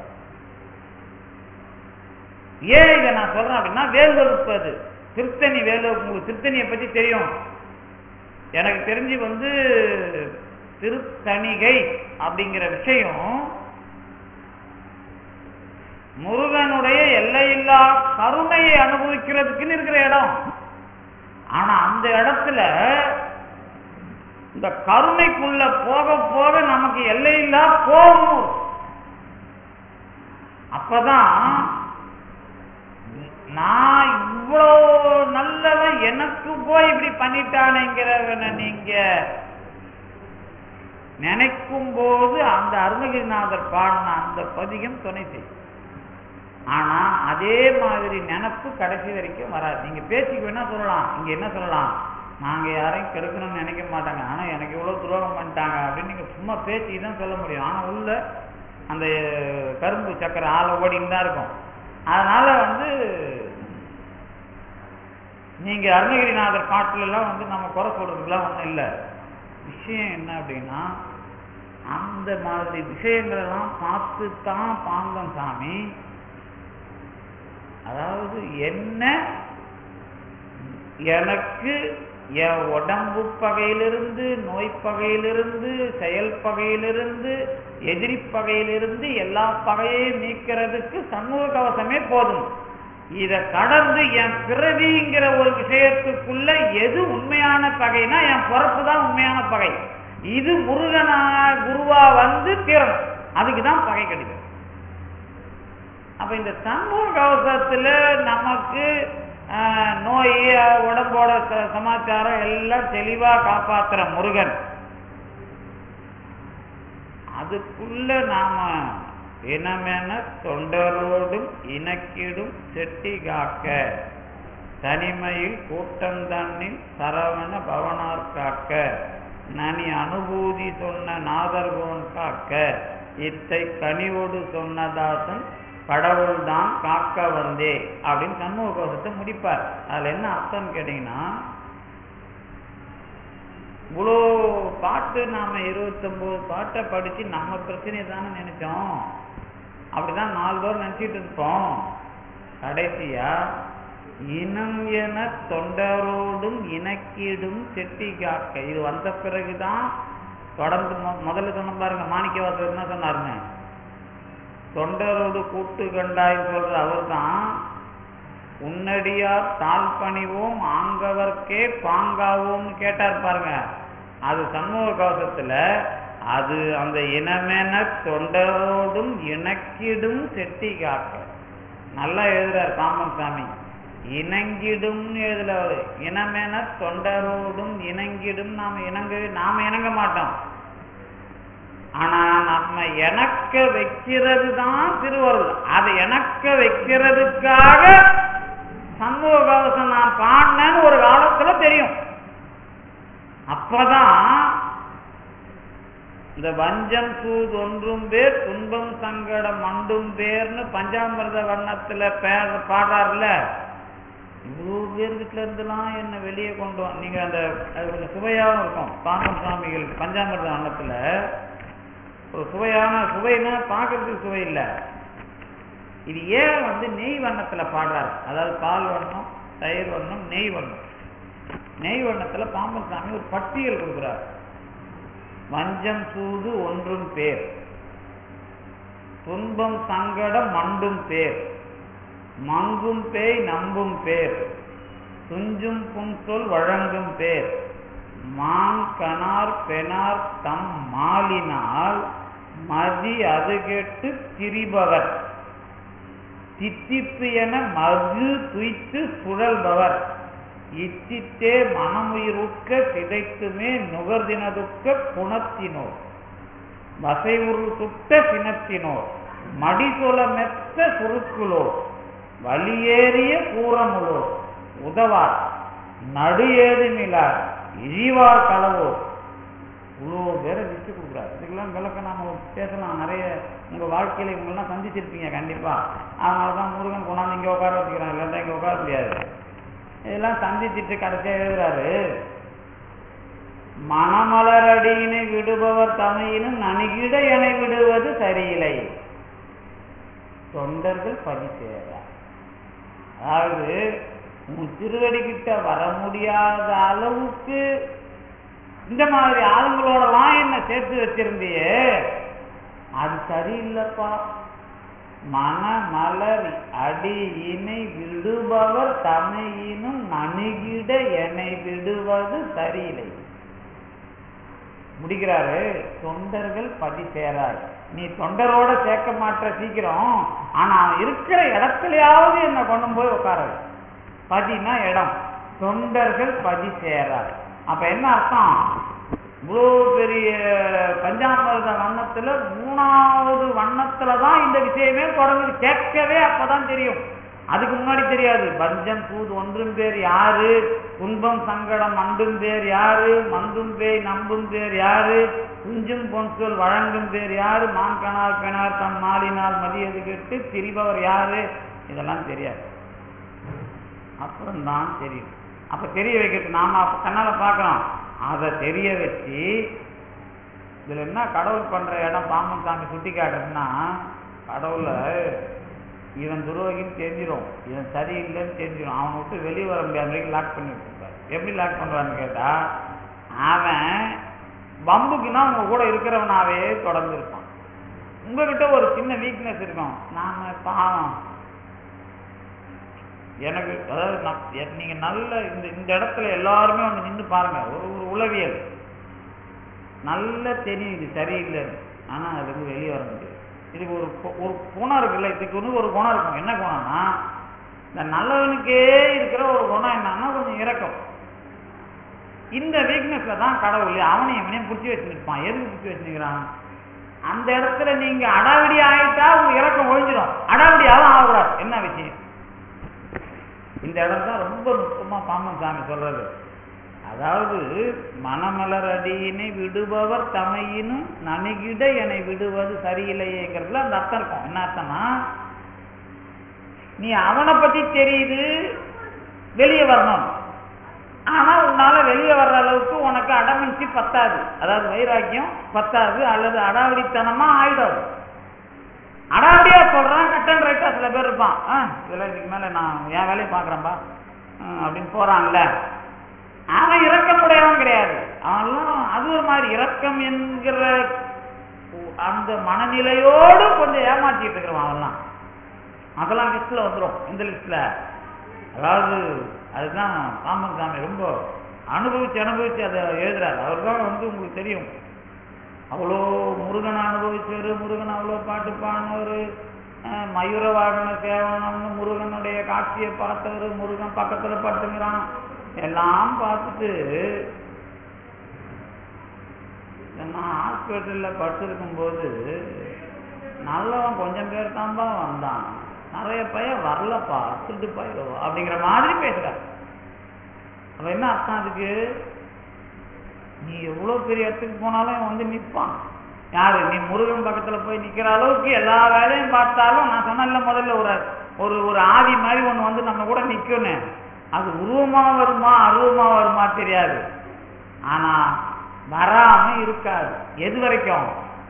ஏன் இதை நான் சொல்றேன் அப்படின்னா வேல் வகுப்பு அது திருத்தணி வேல் வகுப்பு உங்களுக்கு திருத்தணியை பத்தி தெரியும் எனக்கு தெரிஞ்சு வந்து திருத்தணிகை அப்படிங்கிற விஷயம் முருகனுடைய எல்லையில்லா கருணையை அனுபவிக்கிறதுக்குன்னு இருக்கிற இடம் ஆனா அந்த இடத்துல இந்த கருணைக்குள்ள போக போக நமக்கு எல்லையில்லா போகும் அப்பதான் நான் இவ்வளோ நல்லவன் எனக்கு போய் இப்படி பண்ணிட்டானேங்கிறவனை நீங்க நினைக்கும் போது அந்த அருணகிரிநாதர் பாடின அந்த பதிகம் துணை செய்யும் ஆனா அதே மாதிரி நினப்பு கடைசி வரைக்கும் வராது நீங்க பேச்சுக்கு வேணா சொல்லலாம் இங்க என்ன சொல்லலாம் நாங்க யாரையும் கெடுக்கணும்னு நினைக்க மாட்டாங்க ஆனா எனக்கு இவ்வளவு துரோகம் பண்ணிட்டாங்க அப்படின்னு நீங்க சும்மா பேச்சுக்கு தான் சொல்ல முடியும் ஆனா உள்ள அந்த கரும்பு சக்கரை ஆளை ஓடின்னு தான் இருக்கும் அதனால வந்து நீங்க அருணகிரிநாதர் பாட்டுல எல்லாம் வந்து நம்ம குறை சொல்றதுக்குலாம் ஒண்ணும் இல்லை விஷயம் என்ன அப்படின்னா அந்த மாதிரி விஷயங்களெல்லாம் பார்த்து தான் பாந்தம் சாமி அதாவது என்ன எனக்கு என் உடம்பு பகையிலிருந்து நோய் பகையிலிருந்து செயல் பகையிலிருந்து எதிரி பகையிலிருந்து எல்லா பகையையும் நீக்கிறதுக்கு சண்முக கவசமே போதும் இத கடந்து என் பிறவிங்கிற ஒரு விஷயத்துக்குள்ள எது உண்மையான பகைனா என் பிறப்பு தான் உண்மையான பகை இது முருகனா குருவா வந்து தீரணும் அதுக்கு தான் பகை கிடைக்கும் அப்ப இந்த சண்முக கவசத்துல நமக்கு ஆஹ், நோய் அஹ், உடம்போட ச- சமாச்சாரம் எல்லாம் தெளிவா காப்பாத்துற முருகன் அதுக்குள்ள நாம இனமென தொண்டரோடும் இனக்கிடும் செட்டி காக்க தனிமையில் கூட்டம் தன்னில் சரவண பவனார் காக்க நனி அனுபூதி சொன்ன நாதர்கோன் காக்க இத்தை கனிவோடு சொன்னதாசன் கடவுள்தான் காக்க வந்தே அப்படின்னு சண்முக கோஷத்தை முடிப்பார் அதுல என்ன அர்த்தம் கேட்டீங்கன்னா இவ்வளோ பாட்டு நாம இருபத்தொம்போது பாட்டை படிச்சு நம்ம பிரச்சனையை தானே நினைச்சோம் அப்படிதான் நாலு பேர் நினைச்சிட்டு இருப்போம் கடைசியா இனம் என தொண்டரோடும் இனக்கீடும் செட்டி காக்க இது வந்த பிறகுதான் தொடர்ந்து மொ- முதல்ல சொன்ன பாருங்க மாணிக்கவாசகர் என்ன சொன்னாருங்க தொண்டரோடு கூட்டு கண்டாய் சொல்ற அவர்தான் உன்னடியார் தாழ் பணிவோம் ஆங்கவர்க்கே பாங்காவோம்னு கேட்டார் பாருங்க அது சண்முக கவசத்துல அது அந்த இனமென தொண்டரோடும் இணக்கிடும் செட்டி காக்க நல்லா எழுதுறார் பாம்பன் சாமி இணங்கிடும்னு எழுதல அவரு இனமென தொண்டரோடும் இணங்கிடும் நாம இணங்க நாம இணங்க மாட்டோம் ஆனா நம்ம இணக்க வைக்கிறது தான் திருவருள் அதை இணக்க வைக்கிறதுக்காக சண்முக கவசம் நான் பாடினேன்னு ஒரு காலத்துல தெரியும் அப்பதான் இந்த வஞ்சம் சூது ஒன்றும் பேர் துன்பம் சங்கடம் மண்டும் பேர்னு பஞ்சாமிர்த வண்ணத்துல பேர் பாடுறாருல இவ்வளோ பேர் வீட்டில் இருந்தெல்லாம் என்ன வெளியே கொண்டு வா நீங்கள் அந்த அது கொஞ்சம் சுவையாகவும் இருக்கும் பாம்பன் சுவாமிகள் பஞ்சாமிர்த அன்னத்தில் ஒரு சுவையான சுவைன்னா பார்க்கறதுக்கு சுவை இல்லை இது ஏன் வந்து நெய் வண்ணத்தில் பாடுறாரு அதாவது பால் வண்ணம் தயிர் வண்ணம் நெய் வண்ணம் நெய் வண்ணத்தில் பாம்பன் சாமி ஒரு பட்டியல் கொடுக்குறார் வஞ்சம் சூது ஒன்றும் பேர் துன்பம் சங்கடம் மண்டும் பேர் மங்கும் பேய் நம்பும் பேர் துஞ்சும் புன்சொல் வழங்கும் பேர் மாங்கனார் பெனார் தம் மாலினால் மதி அது கெட்டு திரிபவர் தித்திப்பு என மது துய்த்து சுழல்பவர் இச்சித்தே மனமுயிருக்க சிதைத்துமே நுகர்தினதுக்க குணத்தினோர் வசைவுரு சுட்ட சினத்தினோர் மடிசொல மெத்த சுருக்குலோ வலியேறிய கூறமுலோ உதவார் நடு ஏதுமிலார் இழிவார் களவோ இவ்வளோ பேரை லிஸ்ட்டு கொடுக்குறாரு இதுக்கெல்லாம் விளக்க நாம பேசலாம் நிறைய உங்கள் வாழ்க்கையில் இவங்கெல்லாம் சந்திச்சிருப்பீங்க கண்டிப்பாக அதனால தான் முருகன் கொண்டாந்து இங்கே உட்கார வச்சுக்கிறான் இல்லைன்னா இங்கே உட்கார முடியாது இதெல்லாம் சந்திச்சிட்டு கடைசியாக எழுதுறாரு மணமலரடியினை விடுபவர் தமையினும் நணுகிட என விடுவது சரியில்லை தொண்டர்கள் பரிசேர அதாவது உன் திருவடிக்கிட்ட வர முடியாத அளவுக்கு இந்த மாதிரி ஆளுங்களோடலாம் என்ன சேர்த்து வச்சிருந்தியே அது சரியில்லைப்பா மனமலர் அடி இணை விடுபவர் தமையினும் நணுகிட எனை விடுவது சரியில்லை முடிக்கிறாரு தொண்டர்கள் பதி சேரார் நீ தொண்டரோட சேர்க்க மாட்ட சீக்கிரம் ஆனா அவன் இருக்கிற இடத்துலயாவது என்ன கொண்டு போய் உட்கார பதினா இடம் தொண்டர்கள் பதி சேரார் அப்ப என்ன அர்த்தம் இவ்வளோ பெரிய பஞ்சாமிரத வண்ணத்துல மூணாவது வண்ணத்துல தான் இந்த விஷயமே தொடங்குது கேட்கவே அப்பதான் தெரியும் அதுக்கு முன்னாடி தெரியாது பஞ்சம் தூது ஒன்றும் பேர் யாரு துன்பம் சங்கடம் மண்டும் பேர் யாரு மந்தும் பேய் நம்பும் பேர் யாரு குஞ்சும் பொன்சொல் வழங்கும் பேர் யாரு மான்கணார் பெணார் தம் மாலினால் மதியது கெட்டு திரிபவர் யாரு இதெல்லாம் தெரியாது அப்புறம்தான் தெரியும் அப்ப தெரிய வைக்கிறது நாம அப்ப கண்ணால பார்க்கிறோம் அதை தெரிய வச்சு இதுல என்ன கடவுள் பண்ற இடம் பாம்பன் சாமி சுட்டி காட்டுறதுன்னா கடவுளை இவன் துரோகின்னு தெரிஞ்சிடும் இவன் சரியில்லைன்னு தெரிஞ்சிடும் அவனை விட்டு வெளியே வர முடியாத வரைக்கும் லாக் பண்ணி வச்சிருப்பாரு எப்படி லாக் பண்ணுவான்னு கேட்டா அவன் பம்புக்குன்னா உங்க கூட இருக்கிறவனாவே தொடர்ந்து இருப்பான் உங்ககிட்ட ஒரு சின்ன வீக்னஸ் இருக்கும் நாம பாவம் எனக்கு அதாவது நம்- எ- நீங்க நல்ல இந்த இந்த இடத்துல எல்லாருமே வந்து நின்று பாருங்க ஒரு ஒரு உளவியல் நல்ல தெரியும் இது சரியில்லைன்னு ஆனா அதுக்கு வெளியே வர முடியாது இதுக்கு ஒரு கு- ஒரு குணம் இருக்குல்ல இதுக்கு வந்து ஒரு குணம் இருக்கும் என்ன குணம்னா இந்த நல்லவனுக்கே இருக்கிற ஒரு குணம் என்னன்னா கொஞ்சம் இரக்கம் இந்த வீக்னஸ்ல தான் கடவுள் அவனையும் இவனையும் பிடிச்சி வச்சுருப்பான் எதுக்கு பிடிச்சி வச்சுக்கிறான் அந்த இடத்துல நீங்க அடாவடி ஆயிட்டா உங்க இறக்கம் ஒழிஞ்சிடும் அடாவடியாவும் ஆகக்கூடாது என்ன விஷயம் இந்த இடம் தான் ரொம்ப நுட்பமா பாம்பன் சாமி சொல்றது அதாவது மனமலர் அடியினை விடுபவர் தமையினும் நணுகிட என விடுவது சரியில்லையேங்கிறதுல அந்த அர்த்தம் இருக்கும் என்ன அர்த்தம்னா நீ அவனை பத்தி தெரியுது வெளியே வரணும் ஆனா உன்னால வெளியே வர்ற அளவுக்கு உனக்கு அடமன்சி பத்தாது அதாவது வைராக்கியம் பத்தாது அல்லது அடாவடித்தனமா ஆயிடும் அடாவடியா சொல்றான் கட் அண்ட் ரைட்டா சில பேர் இருப்பான் ஆ, இதெல்லாம் இதுக்கு மேல நான் என் வேலையை பாக்குறேன்பா அப்படின்னு போறான்ல அவன் இரக்கமுடையவன் கிடையாது அவன்லாம் அது ஒரு மாதிரி இரக்கம் என்கிற அந்த மனநிலையோடு கொஞ்சம் ஏமாத்திட்டு இருக்கிறவன் அவன்லாம் அதெல்லாம் லிஸ்ட்ல வந்துடும் இந்த லிஸ்ட்ல அதாவது அதுதான் பாம்பன் சாமி ரொம்ப அனுபவிச்சு அனுபவிச்சு அதை எழுதுறாரு அவர் தான் வந்து உங்களுக்கு தெரியும் அவ்வளோ முருகனை அனுபவிச்சவர் முருகன் அவ்வளோ பாட்டு பாடினவர் மயூர வாகன சேவனம்னு முருகனுடைய காட்சியை பார்த்தவர் முருகன் பக்கத்துல படுத்துங்கிறான் எல்லாம் பார்த்துட்டு நான் ஹாஸ்பிட்டலில் படுத்திருக்கும் போது நல்லவன் கொஞ்சம் பேர் தான்பா வந்தான் நிறைய பையன் வரலப்பா திருட்டு போயிடுவா அப்படிங்கிற மாதிரி பேசுறாரு அப்ப என்ன அர்த்தம் அதுக்கு நீ எவ்வளவு பெரிய இடத்துக்கு போனாலும் இவன் வந்து நிற்பான் யாரு நீ முருகன் பக்கத்துல போய் நிக்கிற அளவுக்கு எல்லா வேலையும் பார்த்தாலும் நான் சொன்னேன்ல முதல்ல ஒரு ஒரு ஒரு ஆவி மாதிரி ஒண்ணு வந்து நம்ம கூட நிக்கும்னு அது உருவமா வருமா அருவமா வருமா தெரியாது ஆனா வராம இருக்காது எது வரைக்கும்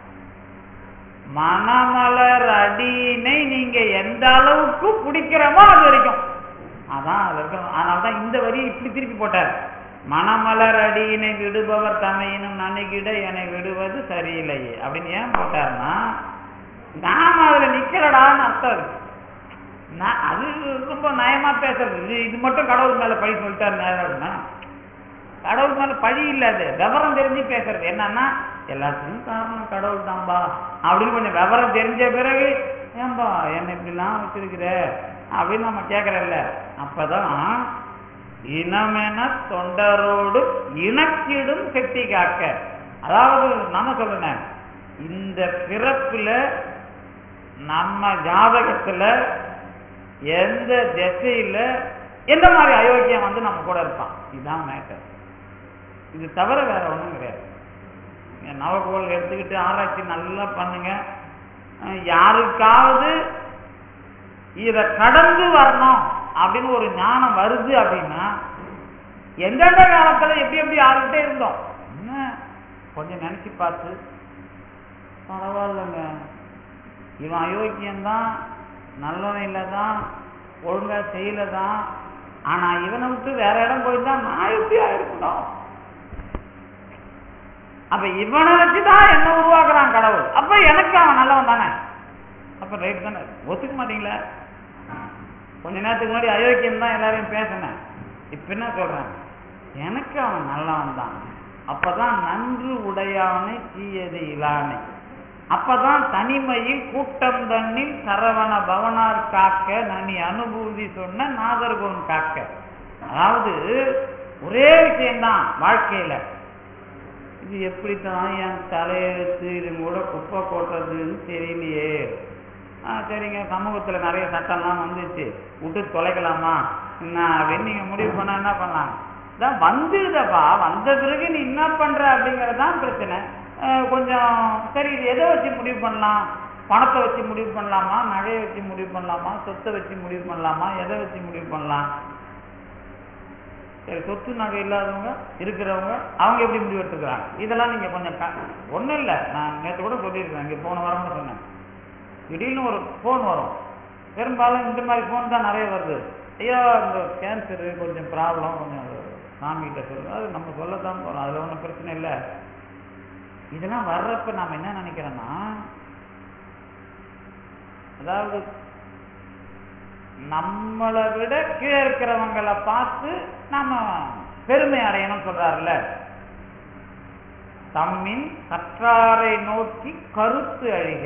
மணமலர் அடியினை நீங்க எந்த அளவுக்கு பிடிக்கிறோமோ அது வரைக்கும் அதான் அது வரைக்கும் அதனால்தான் இந்த வரி இப்படி திருப்பி போட்டார் மணமலர் அடியினை விடுபவர் தமையினும் நணுகிட என்னை விடுவது சரியில்லையே அப்படின்னு ஏன் போட்டார்னா நாம அதுல நிக்கிறடான்னு அர்த்தம் இருக்கு நான் அது ரொம்ப நயமா பேசுறது இது இது மட்டும் கடவுள் மேல பழி சொல்லிட்டாரு நேரம்னா கடவுள் மேல பழி இல்ல அது விவரம் தெரிஞ்சு பேசுறது என்னன்னா எல்லாத்துக்கும் காரணம் கடவுள் தான்பா அப்படின்னு கொஞ்சம் விவரம் தெரிஞ்ச பிறகு ஏன்பா என்ன இப்படிலாம் வச்சிருக்கிற அப்படின்னு நம்ம கேட்கறல்ல அப்பதான் இனமென தொண்டரோடு இணக்கிடும் செட்டி காக்க அதாவது நம்ம சொல்லுனேன் இந்த பிறப்புல நம்ம ஜாதகத்துல எந்த திசையில எந்த மாதிரி அயோக்கியம் வந்து நம்ம கூட இருப்பான் இதுதான் மேட்டர் இது தவிர வேற ஒண்ணும் கிடையாது நீங்க நவகோள் எடுத்துக்கிட்டு ஆராய்ச்சி நல்லா பண்ணுங்க அஹ் யாருக்காவது இத கடந்து வரணும் அப்படின்னு ஒரு ஞானம் வருது அப்படின்னா எந்தெந்த காலத்துல எப்படி எப்படி யாருக்கிட்டே இருந்தோம் என்ன கொஞ்சம் நினைச்சு பார்த்து பரவாயில்லைங்க இவன் அயோக்கியம்தான் நல்லவன் இல்லை தான் ஒழுங்கா செய்யல தான் ஆனா இவனை விட்டு வேற இடம் போயிருந்தா நான் எப்படியா இருக்கணும் அப்ப இவனை வச்சுதான் என்ன உருவாக்குறான் கடவுள் அப்ப எனக்கு அவன் நல்லவன் தானே அப்ப ரைட் தானே ஒத்துக்க மாட்டீங்களா கொஞ்ச நேரத்துக்கு முன்னாடி அயோக்கியம் தான் எல்லாரையும் பேசினேன் இப்ப என்ன சொல்றேன் எனக்கு அவன் நல்லவன் தான் அப்பதான் நன்று உடையானை தீயது இலானை அப்பதான் தனிமையில் கூட்டம் தண்ணில் சரவண பவனார் காக்க நனி அனுபூதி சொன்ன நாதர்கோன் காக்க அதாவது ஒரே விஷயம்தான் வாழ்க்கையில இது எப்படித்தான் என் தலையெழுத்து இது கூட குப்பை கொட்டுறதுன்னு தெரியலையே ஆ சரிங்க சமூகத்தில் நிறைய சட்டம்லாம் வந்துச்சு விட்டு தொலைக்கலாமா என்ன அப்படின்னு நீங்கள் முடிவு பண்ணா என்ன பண்ணலாம் இதான் வந்துடுதப்பா வந்த பிறகு நீ என்ன பண்ற அப்படிங்கிறது தான் பிரச்சனை அஹ் கொஞ்சம் சரி இது எதை வச்சு முடிவு பண்ணலாம் பணத்தை வச்சு முடிவு பண்ணலாமா நகையை வச்சு முடிவு பண்ணலாமா சொத்தை வச்சு முடிவு பண்ணலாமா எதை வச்சு முடிவு பண்ணலாம் சரி சொத்து நகை இல்லாதவங்க இருக்கிறவங்க அவங்க எப்படி முடிவு எடுத்துக்கிறாங்க இதெல்லாம் நீங்க கொஞ்சம் ஒன்றும் இல்லை நான் நேற்று கூட சொல்லியிருக்கேன் இங்கே போன வாரம்னு சொன்னேன் திடீர்னு ஒரு ஃபோன் வரும் பெரும்பாலும் இந்த மாதிரி ஃபோன் தான் நிறைய வருது ஐயா இந்த கேன்சரு கொஞ்சம் ப்ராப்ளம் கொஞ்சம் சாமிகிட்ட சொல்லுங்க அது நம்ம சொல்லத்தான் போகிறோம் அதில் ஒன்றும் பிரச்சனை இல்லை இதெல்லாம் வர்றப்ப நாம் என்ன நினைக்கிறோன்னா அதாவது நம்மளை விட கீழே இருக்கிறவங்களை பார்த்து நாம பெருமை அடையணும் சொல்றாருல்ல தம்மின் கற்றாரை நோக்கி கருத்து அழிக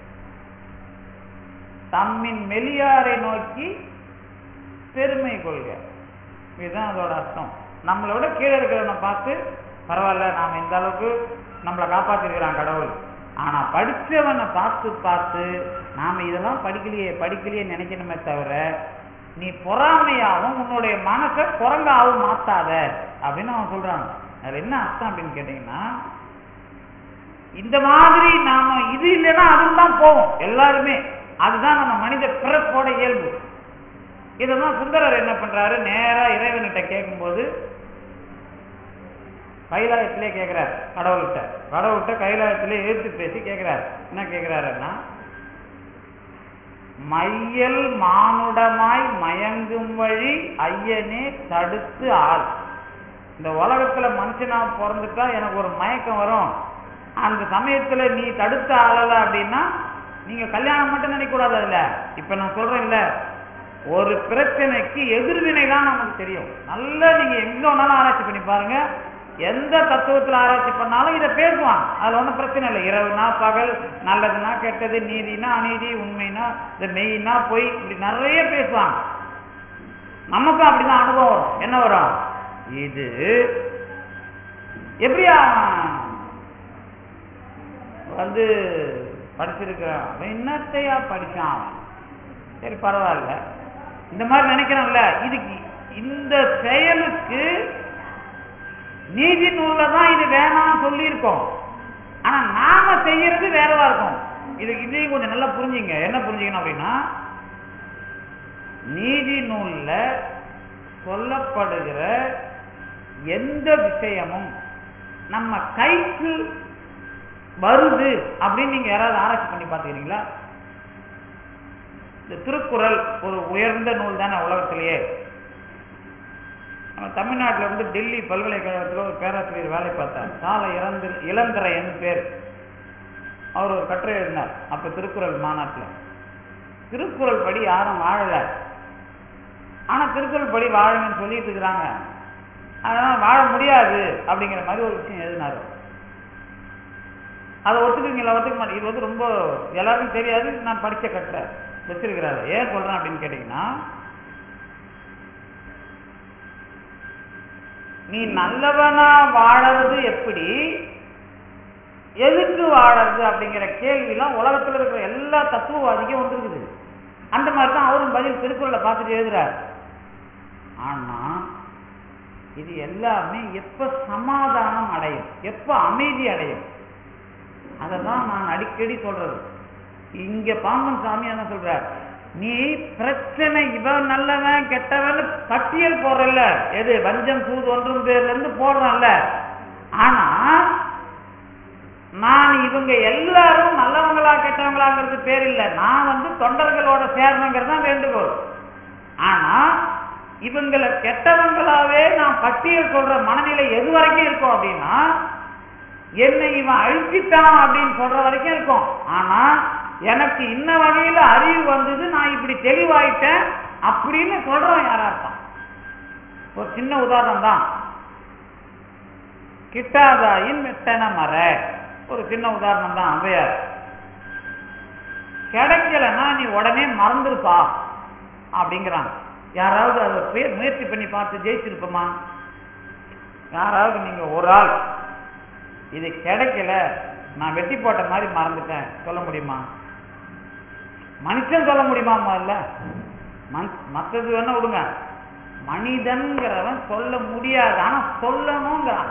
தம்மின் மெலியாரை நோக்கி பெருமை கொள்க இதுதான் அதோட அர்த்தம் நம்மளை விட கீழே இருக்கிறவனை பார்த்து பரவாயில்ல நாம் இந்த அளவுக்கு நம்மளை காப்பாத்திருக்கிறான் கடவுள் ஆனா படிச்சவனை பார்த்து பார்த்து நாம இதெல்லாம் படிக்கலையே படிக்கலையே நினைக்கணுமே தவிர நீ பொறாமையாவும் உன்னுடைய மனசை குரங்காவும் மாத்தாத அப்படின்னு அவன் சொல்றான் அது என்ன அர்த்தம் அப்படின்னு கேட்டீங்கன்னா இந்த மாதிரி நாம இது இல்லைன்னா அதுவும் தான் போவோம் எல்லாருமே அதுதான் நம்ம மனித பிறப்போட இயல்பு இதெல்லாம் சுந்தரர் என்ன பண்றாரு நேரா இறைவன்கிட்ட கேட்கும்போது கைலாயத்திலே கேட்கிறார் கடவுள்கிட்ட கடவுள்கிட்ட கைலாயத்திலே எதிர்த்து பேசி கேட்கிறார் என்ன கேட்கிறாருன்னா மையல் மானுடமாய் மயங்கும் வழி ஐயனே தடுத்து ஆள் இந்த உலகத்துல மனுஷனா பிறந்துட்டா எனக்கு ஒரு மயக்கம் வரும் அந்த சமயத்துல நீ தடுத்த ஆளல அப்படின்னா நீங்க கல்யாணம் மட்டும் நினைக்க கூடாது அதுல இப்ப நான் சொல்றேன்ல ஒரு பிரச்சனைக்கு எதிர்வினை தான் நமக்கு தெரியும் நல்லா நீங்க எங்க வேணாலும் ஆராய்ச்சி பண்ணி பாருங்க எந்த தத்துவத்தில் ஆராய்ச்சி பண்ணாலும் இதை பேசுவான் அதுல ஒன்றும் பிரச்சனை இல்லை இரவுனா பகல் நல்லதுன்னா கெட்டது நீதினா அநீதி உண்மைனா இந்த மெய்னா பொய் இப்படி நிறைய பேசுவாங்க நமக்கும் அப்படிதான் அனுபவம் வரும் என்ன வரும் இது எப்படியா வந்து படிச்சிருக்கிறான் அவன் என்னத்தையா படிச்சான் அவன் சரி பரவாயில்ல இந்த மாதிரி நினைக்கிறான்ல இதுக்கு இந்த செயலுக்கு நீதி நூல்ல தான் இது வேணாம்னு சொல்லியிருக்கோம் ஆனா நாம செய்யறது வேறவா இருக்கும் இது இதையும் கொஞ்சம் நல்லா புரிஞ்சுங்க என்ன புரிஞ்சுக்கணும் அப்படின்னா நீதி நூல்ல சொல்லப்படுகிற எந்த விஷயமும் நம்ம கைக்கு வருது அப்படின்னு நீங்க யாராவது ஆராய்ச்சி பண்ணி பார்த்துக்கிறீங்களா இந்த திருக்குறள் ஒரு உயர்ந்த நூல் தானே உலகத்திலேயே நம்ம தமிழ்நாட்டில் வந்து டெல்லி பல்கலைக்கழகத்தில் ஒரு பேராசிரியர் வேலை பார்த்தார் சால இறந்து இளந்திரையன் பேர் அவர் ஒரு கட்டுரை எழுதினார் அப்ப திருக்குறள் மாநாட்டில் திருக்குறள் படி யாரும் வாழல ஆனா திருக்குறள் படி வாழுங்கன்னு சொல்லிட்டு இருக்கிறாங்க அதனால வாழ முடியாது அப்படிங்கிற மாதிரி ஒரு விஷயம் எழுதினார் அதை ஒத்துக்குவீங்களா ஒத்துக்க மாட்டேன் இது வந்து ரொம்ப எல்லாருக்கும் தெரியாது நான் படிச்ச கட்டுரை வச்சிருக்கிறாரு ஏன் சொல்றேன் அப்படின்னு கேட்டீங்கன்னா நீ நல்லவனா வாழறது எப்படி எதுக்கு வாழறது அப்படிங்கிற கேள்விலாம் உலகத்துல இருக்கிற எல்லா தத்துவவாதிக்கும் வந்துருக்குது அந்த மாதிரி தான் அவரும் பதில் திருக்குறளை பார்த்துட்டு எழுதுறார் ஆனா இது எல்லாமே எப்ப சமாதானம் அடையும் எப்ப அமைதி அடையும் அதை தான் நான் அடிக்கடி சொல்றது இங்க பாம்பன் சாமி என்ன சொல்றார் நீ பிரச்சனை இவன் நல்லவன் கெட்டவன் பட்டியல் போடுறல்ல எது வஞ்சம் சூது ஒன்றும் பேர்ல இருந்து போடுறல்ல ஆனா நான் இவங்க எல்லாரும் நல்லவங்களா கெட்டவங்களாங்கிறது பேர் இல்லை நான் வந்து தொண்டர்களோட சேரணுங்கிறது தான் வேண்டுகோள் ஆனா இவங்களை கெட்டவங்களாவே நான் பட்டியல் சொல்ற மனநிலை எது வரைக்கும் இருக்கும் அப்படின்னா என்னை இவன் அழிச்சிட்டான் அப்படின்னு சொல்ற வரைக்கும் இருக்கும் ஆனா எனக்கு இன்ன வகையில அறிவு வந்தது நான் இப்படி தெளிவாயிட்டேன் அப்படின்னு சொல்றவன் யாரா இருப்பான் ஒரு சின்ன உதாரணம் தான் கிட்டாதாயின் மெத்தன மர ஒரு சின்ன உதாரணம் தான் அவையார் கிடைக்கலன்னா நீ உடனே மறந்துருப்பா அப்படிங்கிறாங்க யாராவது அதை பேர் முயற்சி பண்ணி பார்த்து ஜெயிச்சிருப்போமா யாராவது நீங்க ஒரு ஆள் இது கிடைக்கல நான் வெட்டி போட்ட மாதிரி மறந்துட்டேன் சொல்ல முடியுமா மனுஷன் சொல்ல முடியுமா முதல்ல மற்றது வேணா விடுங்க மனிதன்கிறவன் சொல்ல முடியாது ஆனா சொல்லணுங்கிறான்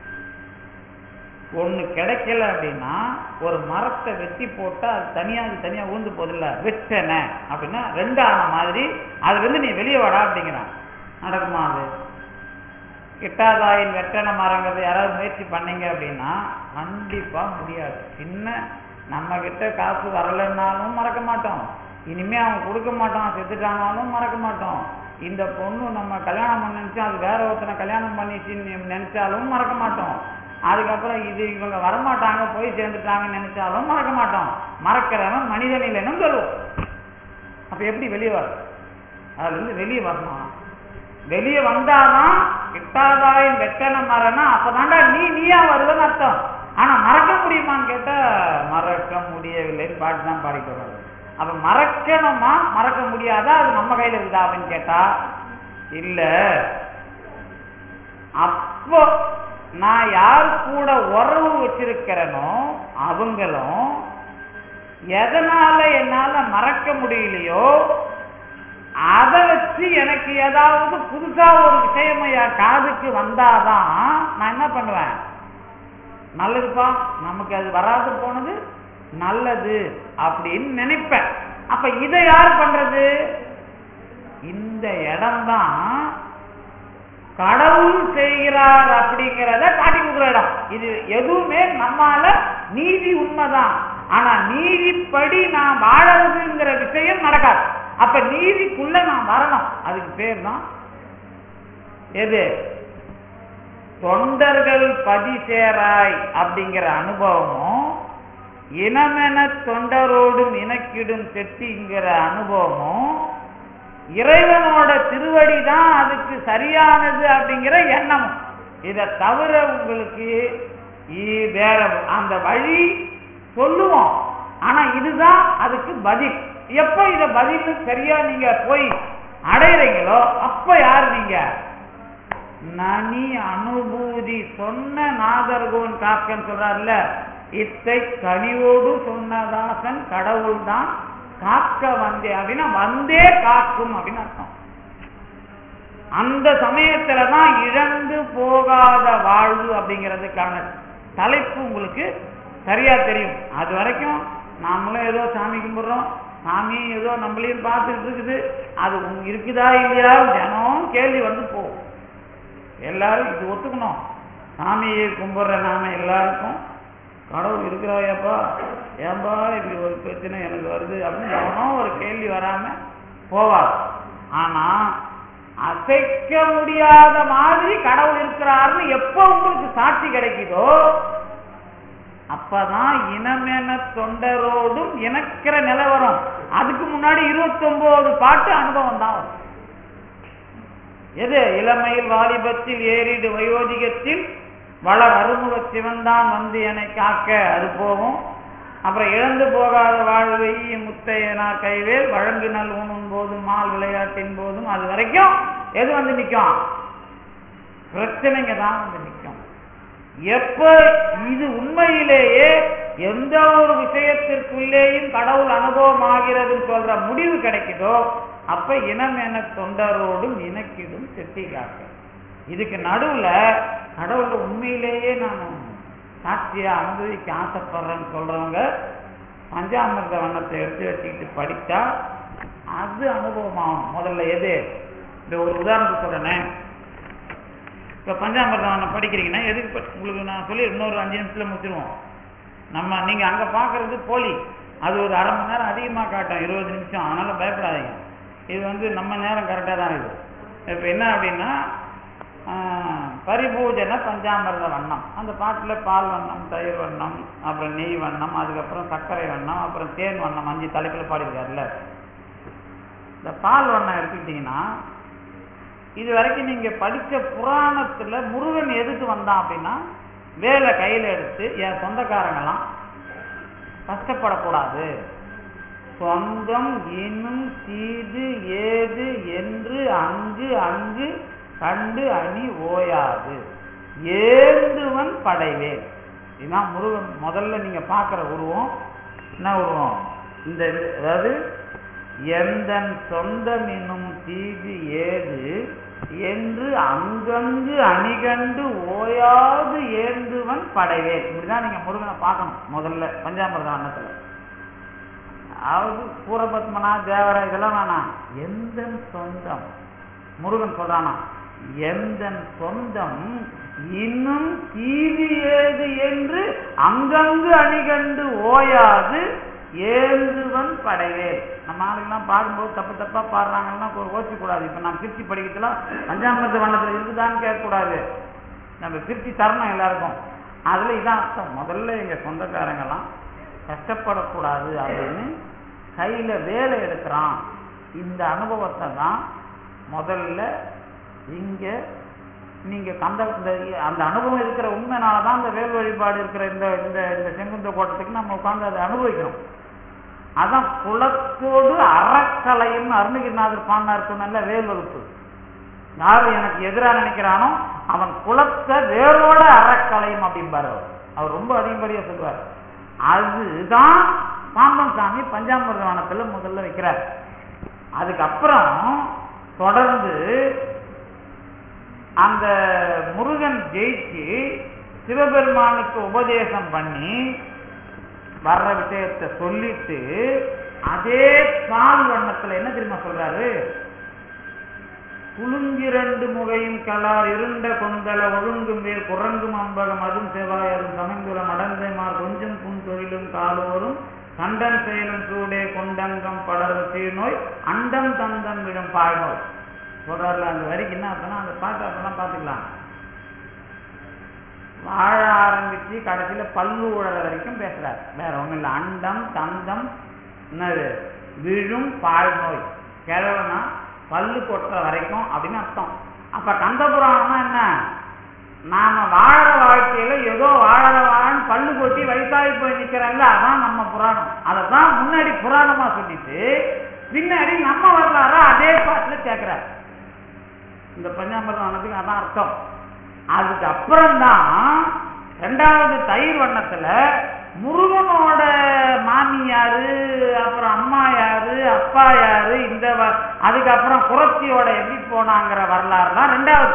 ஒண்ணு கிடைக்கல அப்படின்னா ஒரு மரத்தை வெட்டி போட்டா அது தனியா அது தனியா ஊந்து போதில்ல வெட்டன அப்படின்னா ரெண்டு ஆன மாதிரி அதுல இருந்து நீ வெளியே வாடா அப்படிங்கிறான் நடக்குமா அது கிட்டாதாயின் வெட்டன மரங்கிறது யாராவது முயற்சி பண்ணீங்க அப்படின்னா கண்டிப்பா முடியாது சின்ன நம்ம கிட்ட காசு வரலன்னாலும் மறக்க மாட்டோம் இனிமே அவன் கொடுக்க மாட்டான் செத்துட்டானாலும் மறக்க மாட்டோம் இந்த பொண்ணு நம்ம கல்யாணம் பண்ண நினைச்சா அது வேற ஒருத்தனை கல்யாணம் பண்ணிச்சுன்னு நினைச்சாலும் மறக்க மாட்டோம் அதுக்கப்புறம் இது இவங்க வரமாட்டாங்க போய் சேர்ந்துட்டாங்கன்னு நினைச்சாலும் மறக்க மாட்டோம் மறக்கிறவன் மனிதன் இல்லைன்னு சொல்லுவோம் அப்ப எப்படி வெளியே வரும் அதுல இருந்து வெளியே வரணும் வெளியே வந்தாதான் கிட்டாதாயின் வெட்டன மரனா அப்பதான்டா நீ நீயா வருவன்னு அர்த்தம் ஆனா மறக்க முடியுமான்னு கேட்டா மறக்க முடியவில்லைன்னு பாட்டு தான் பாடிட்டு வர்றாரு அப்ப மறக்கணுமா மறக்க முடியாதா அது நம்ம கையில இருக்குதா அப்படின்னு கேட்டா இல்ல அப்போ நான் யார் கூட உறவு வச்சிருக்கிறேனோ அவங்களும் எதனால என்னால மறக்க முடியலையோ அதை வச்சு எனக்கு ஏதாவது புதுசா ஒரு விஷயம் என் காதுக்கு வந்தாதான் நான் என்ன பண்ணுவேன் நல்லதுப்பா நமக்கு அது வராது போனது நல்லது அப்படின்னு நினைப்பேன் அப்ப இதை யார் பண்றது இந்த இடம்தான் கடவுள் செய்கிறார் அப்படிங்கிறத காட்டி கொடுக்குற இடம் இது எதுவுமே நம்மால நீதி உண்மைதான் ஆனா நீதிப்படி நான் வாழறதுங்கிற விஷயம் நடக்காது அப்ப நீதிக்குள்ள நான் வரணும் அதுக்கு பேர் தான் எது தொண்டர்கள் பதி சேராய் அப்படிங்கிற அனுபவமும் இனமென தொண்டரோடும் இனக்கிடும் செட்டிங்கிற அனுபவமும் இறைவனோட திருவடி தான் அதுக்கு சரியானது அப்படிங்கிற எண்ணமும் இதை தவிர உங்களுக்கு இ- வேற அந்த வழி சொல்லுவோம் ஆனா இதுதான் அதுக்கு பதில் எப்ப இத பதில் சரியா நீங்க போய் அடையிறீங்களோ அப்ப யார் நீங்க நனி அனுபூதி சொன்ன நாதர்கோன் காக்கன்னு சொல்றாருல்ல இத்தை கனிவோடு சொன்னதாசன் கடவுள் தான் காக்க வந்தே அப்படின்னா வந்தே காக்கும் அப்படின்னு அர்த்தம் அந்த சமயத்துல தான் இழந்து போகாத வாழ்வு அப்படிங்கிறதுக்கான தலைப்பு உங்களுக்கு சரியா தெரியும் அது வரைக்கும் நாமளும் ஏதோ சாமி கும்பிடுறோம் சாமி ஏதோ நம்மளையும் பார்த்துட்டு இருக்குது அது உங்க- இருக்குதா இல்லையா தினம் போகும் கேள்வி வந்து போகும் எல்லாரும் இது ஒத்துக்கணும் சாமியை கும்பிடுற நாம எல்லாருக்கும் கடவுள் இருக்கிறாயப்பா ஏன்பா இப்படி ஒரு பிரச்சனை எனக்கு வருது அப்படின்னு எவனோ ஒரு கேள்வி வராம போவார் ஆனா அசைக்க முடியாத மாதிரி கடவுள் இருக்கிறாருன்னு எப்போ உங்களுக்கு சாட்சி கிடைக்குதோ அப்பதான் இனமென தொண்டரோடும் இணக்கிற நிலை வரும் அதுக்கு முன்னாடி இருபத்தி ஒன்பது பாட்டு அனுபவம் தான் வரும் எது இளமையில் வாலிபத்தில் ஏறிடு வயோதிகத்தில் வளர் அருமுக சிவன்தான் வந்து என்னை காக்க அது போகும் அப்புறம் இழந்து போகாத வாழ்வை முத்தையனார் கைவேல் வழங்கு நல் உண்ணும் போதும் மால் விளையாட்டின் போதும் அது வரைக்கும் எது வந்து நிற்கும் பிரச்சனைங்க தான் வந்து நிற்கும் எப்ப இது உண்மையிலேயே எந்த ஒரு விஷயத்திற்குள்ளேயும் கடவுள் அனுபவம் ஆகிறதுன்னு சொல்ற முடிவு கிடைக்குதோ அப்ப இனம் என தொண்டரோடும் இணக்கிடும் செட்டி காக்க இதுக்கு நடுவுல கடவுளை உண்மையிலேயே நான் சாட்சியா அனுபவிக்க ஆசைப்படுறேன்னு சொல்றவங்க பஞ்சாமிர்த வண்ணத்தை எடுத்து வச்சுக்கிட்டு படித்தா அது அனுபவமாகும் முதல்ல எது இந்த ஒரு உதாரணத்துக்கு சொல்றேனே இப்போ பஞ்சாமிர்தம் வண்ணம் படிக்கிறீங்கன்னா எதுக்கு படி- உங்களுக்கு நான் சொல்லி இன்னொரு அஞ்சு நிமிஷத்துல முடிச்சிருவோம் நம்ம நீங்க அங்க பார்க்கறது போலி அது ஒரு அரை மணி நேரம் அதிகமா காட்டும் இருபது நிமிஷம் அதனால பயப்படாதீங்க இது வந்து நம்ம நேரம் கரெக்டாக தான் இருக்குது இப்போ என்ன அப்படின்னா ஆஹ், பரிபூஜன பஞ்சாமிர்த வண்ணம் அந்த பாட்டில் பால் வண்ணம் தயிர் வண்ணம் அப்புறம் நெய் வண்ணம் அதுக்கப்புறம் சர்க்கரை வண்ணம் அப்புறம் தேன் வண்ணம் அஞ்சு தலைப்பில் பாடியிருக்காருல்ல இந்த பால் வண்ணம் எடுத்துக்கிட்டிங்கன்னா இது வரைக்கும் நீங்க படிச்ச புராணத்துல முருகன் எதுக்கு வந்தான் அப்படின்னா வேலை கையில எடுத்து என் சொந்தக்காரங்கெல்லாம் கஷ்டப்படக்கூடாது சொந்தம் இன்னும் தீது ஏது என்று அங்கு அங்கு கண்டு அணி ஓயாது ஏந்துவன் படைவேன் இதுதான் முருகன் முதல்ல நீங்க பார்க்குற உருவம் என்ன உருவம் இந்த இது- அதாவது எந்தன் சொந்தம் என்னும் தீது ஏது என்று அங்கங்கு அணிகண்டு ஓயாது ஏந்துவன் படைவேன் இப்படிதான் நீங்க முருகனை பார்க்கணும் முதல்ல பஞ்சாமிர்த வண்ணத்துல அதாவது பூரபத்மனா தேவரா இதெல்லாம் வேணாம் எந்த சொந்தம் முருகன் சொல்றானா எந்த சொந்தம் இன்னும் தீவி ஏது என்று அங்கங்கு அணிகண்டு ஓயாது ஏந்துவன் படைவே நம்ம ஆளுங்கெல்லாம் பாடும்போது தப்பு தப்பா பாடுறாங்கன்னா ஓச்சு கூடாது இப்ப நான் திருச்சி படிக்கிறதுலாம் பஞ்சாமிரத வண்ணத்துல இருக்குதான்னு கேட்கக்கூடாது நம்ம திருச்சி தரணும் எல்லாருக்கும் அதுல இதான் அர்த்தம் முதல்ல எங்க சொந்தக்காரங்கெல்லாம் கஷ்டப்படக்கூடாது அப்படின்னு கையில வேலை எடுக்கிறான் இந்த அனுபவத்தை தான் முதல்ல இங்க நீங்க கந்த இந்த அந்த அனுபவம் இருக்கிற உண்மைனால தான் இந்த வேல் வழிபாடு இருக்கிற இந்த இந்த இந்த செங்குந்த கோட்டத்துக்கு நம்ம உட்கார்ந்து அதை அனுபவிக்கிறோம் அதான் குலத்தோடு அறக்கலையும் அருணகிரிநாதர் பாடினார் சொன்ன வேல் வகுப்பு யார் எனக்கு எதிராக நினைக்கிறானோ அவன் குலத்தை வேரோட அறக்கலையும் அப்படிம்பாரு அவர் அவர் ரொம்ப அதிகப்படியா சொல்வார் அதுதான் பாம்பன் சாமி பஞ்சாமிர்த வனத்துல முதல்ல வைக்கிறார் அதுக்கப்புறம் தொடர்ந்து அந்த முருகன் ஜெயிச்சு சிவபெருமானுக்கு உபதேசம் பண்ணி வர்ற விஷயத்தை சொல்லிட்டு அதே பால் வண்ணத்துல என்ன தெரியுமா சொல்றாரு குலுங்கிரண்டு முகையும் கலார் இருண்ட கொந்தல ஒழுங்கும் மேல் குரங்கும் அம்பகம் அதும் செவ்வாயரும் சமைந்துலம் அடந்தைமார் கொஞ்சம் புன் தொழிலும் காலோரும் கண்டன் செயலும் சூடே கொண்டங்கம் படரும் சீர்நோய் அண்டம் தந்தம் விடும் பாய்நோய் சொல்றாருல அந்த வரிக்கு என்ன அர்த்தம்னா அந்த பாட்டு அப்பெல்லாம் பார்த்துக்கலாம் வாழ ஆரம்பிச்சு கடைசியில பல்லு உழற வரைக்கும் பேசுறார் வேற ஒண்ணும் இல்லை அண்டம் தந்தம் என்னது விழும் பால் நோய் கிழவனா பல்லு கொட்டுற வரைக்கும் அப்படின்னு அர்த்தம் அப்ப கந்த புராணம்னா என்ன நாம வாழற வாழ்க்கையில ஏதோ வாழற வாழன்னு பல்லு கொட்டி வயசாகி போய் நிக்கிறோம்ல அதான் நம்ம புராணம் அதை தான் முன்னாடி புராணமா சொல்லிட்டு பின்னாடி நம்ம வரலாற அதே பாட்டுல சேர்க்கிறார் இந்த பஞ்சாமிரதம் ஆனதுக்கு அதான் அர்த்தம் அதுக்கு அப்புறம்தான் ரெண்டாவது தயிர் வண்ணத்துல முருகனோட மாமி யாரு அப்புறம் அம்மா யாரு அப்பா யாரு இந்த வ- அதுக்கப்புறம் குரத்தியோட எப்படி போனாங்கிற வரலாறு தான் ரெண்டாவது